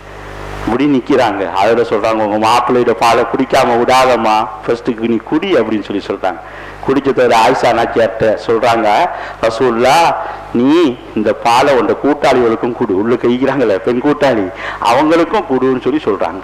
இப்படி நிக்கிறாங்க அதில் சொல்றாங்க உங்க மாப்பிள்ளையோட பாலை குடிக்காம விடாதம்மா ஃபர்ஸ்ட்டுக்கு நீ குடி அப்படின்னு சொல்லி சொல்றாங்க குடிச்சதோட ஆயிஷா நாச்சியார்ட்ட சொல்றாங்க ரசூல்லா நீ இந்த பாலை உண்ட கூட்டாளிகளுக்கும் குடு உள்ள கைக்கிறாங்களே பெண் கூட்டாளி அவங்களுக்கும் குடுன்னு சொல்லி சொல்றாங்க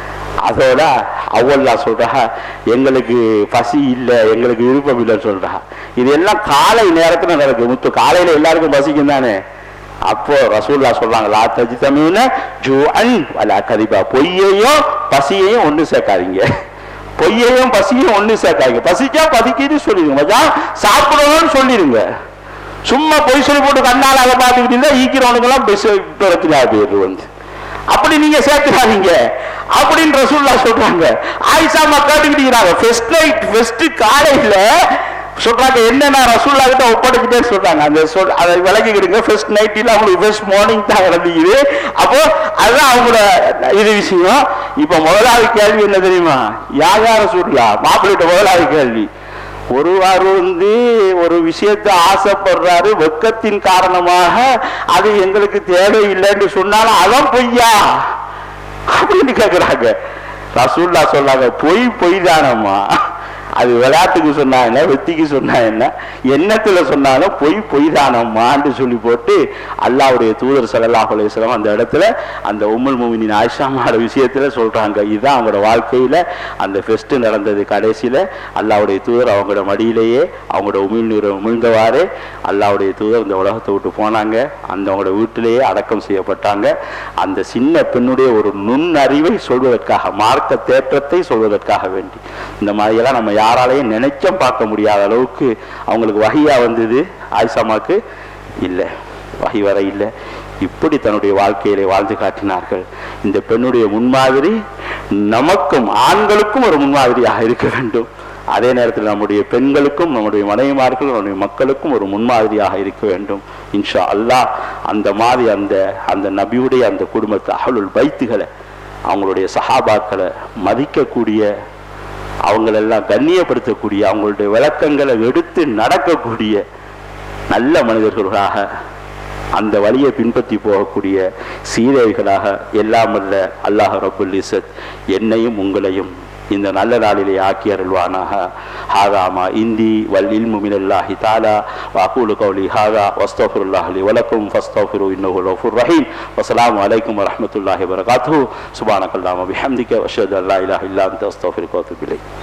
அதோட அவ்வளா சொல்றா எங்களுக்கு பசி இல்லை எங்களுக்கு விருப்பம் இல்லைன்னு சொல்றா இது எல்லாம் காலை நேரத்துல நடக்குது முத்து காலையில எல்லாருக்கும் பசிக்கும் தானே அப்போ ரசூல்லா சொல்றாங்க லா தஜி தமிழ ஜூஅன் வலா கதிபா பொய்யையும் பசியையும் ஒண்ணு சேர்க்காதீங்க பொய்யையும் பசியும் ஒண்ணு சேர்க்காதீங்க பசிச்சா பசிக்குது சொல்லிடுங்க மச்சான் சாப்பிடணும்னு சொல்லிடுங்க சும்மா பொய் சொல்லி போட்டு கண்ணால் அதை பார்த்துக்கிட்டு இருந்தா ஈக்கிறவனுக்கெல்லாம் பெஸ் பிரச்சனை போயிடுது வந்து அப்படி நீங்க சேர்த்துக்காதீங்க அப்படின்னு ரசூல்லா சொல்றாங்க ஆயிஷாமா கேட்டுக்கிட்டீங்க ஃபெஸ்ட் நைட் ஃபெஸ்ட் காலையில சொல்றாங்க என்னன்னா ரசூல்லா கிட்ட ஒப்படைக்கிட்டே சொல்றாங்க அந்த சொல் அதை விளக்கிக்கிடுங்க ஃபர்ஸ்ட் நைட்டில் அவங்களுக்கு ஃபர்ஸ்ட் மார்னிங் தான் நடந்துக்குது அப்போ அதுதான் அவங்களோட இது விஷயம் இப்போ முதலாவது கேள்வி என்ன தெரியுமா யார் யார சொல்லலாம் மாப்பிள்ளைகிட்ட முதலாவது கேள்வி ஒருவர் வந்து ஒரு விஷயத்தை ஆசைப்படுறாரு வெக்கத்தின் காரணமாக அது எங்களுக்கு தேவையில்லைன்னு சொன்னாலும் அதான் பொய்யா அப்படின்னு கேக்குறாங்க ரசூல்லா சொன்னாங்க பொய் பொய் தானம்மா அது விளையாட்டுக்கு சொன்னா என்ன வெத்திக்கு சொன்னா என்ன எண்ணத்துல சொன்னாலும் பொய் பொய் தானம்மான்னு சொல்லி போட்டு அல்லாவுடைய தூதர் ஸல்லல்லாஹு அலைஹி வஸல்லம் அந்த இடத்துல அந்த உம்முல் மூமினின் ஆயிஷாமாட விஷயத்துல சொல்றாங்க இதுதான் அவங்களோட வாழ்க்கையில அந்த ஃபெஸ்ட் நடந்தது கடைசியில அல்லாவுடைய தூதர் அவங்களோட மடியிலேயே அவங்களோட உமிழ் நீரை உமிழ்ந்தவாறு அல்லாவுடைய தூதர் இந்த உலகத்தை விட்டு போனாங்க அந்த அவங்களோட வீட்டிலேயே அடக்கம் செய்யப்பட்டாங்க அந்த சின்ன பெண்ணுடைய ஒரு நுண்ணறிவை சொல்வதற்காக மார்க்க தேற்றத்தை சொல்வதற்காக வேண்டி இந்த மாதிரியெல்லாம் நம்ம யாராலையும் நினைச்சும் பார்க்க முடியாத அளவுக்கு அவங்களுக்கு வகையா வந்தது ஆயிஷாமாக்கு இல்லை வகை வர இல்லை இப்படி தன்னுடைய வாழ்க்கையிலே வாழ்ந்து காட்டினார்கள் இந்த பெண்ணுடைய முன்மாதிரி நமக்கும் ஆண்களுக்கும் ஒரு முன்மாதிரியாக இருக்க வேண்டும் அதே நேரத்தில் நம்முடைய பெண்களுக்கும் நம்முடைய மனைவிமார்கள் நம்முடைய மக்களுக்கும் ஒரு முன்மாதிரியாக இருக்க வேண்டும் இன்ஷா அல்லாஹ் அந்த மாதிரி அந்த அந்த நபியுடைய அந்த குடும்பத்தை அகலுள் பைத்துகளை அவங்களுடைய சஹாபாக்களை மதிக்கக்கூடிய அவங்களெல்லாம் கண்ணியப்படுத்தக்கூடிய அவங்களுடைய விளக்கங்களை எடுத்து நடக்கக்கூடிய நல்ல மனிதர்களாக அந்த வழியை பின்பற்றி போகக்கூடிய சீதைகளாக எல்லாம் அல்ல அல்லாஹ் ரபுல் இசத் என்னையும் உங்களையும் இந்த நல்ல நாளிலே ஆக்கி அருள்வானாக ஹாதாமா இந்தி வல் இல்மு மினல்லாஹி தாலா வாக்கூலு கௌலி ஹாதா வஸ்தஃபிருல்லாஹ் லி வலக்கும் ஃபஸ்தஃபிரு இன்னஹு லஃபுர் ரஹீம் வஸ்ஸலாமு அலைக்கும் வரஹ்மத்துல்லாஹி வபரகாத்துஹு சுப்ஹானக்கல்லாஹு வபிஹம்திக வஅஷ்ஹது அன் லா இலாஹா இல்லா அன்த அஸ்தஃபிருக வ அத்தூபு இலைக்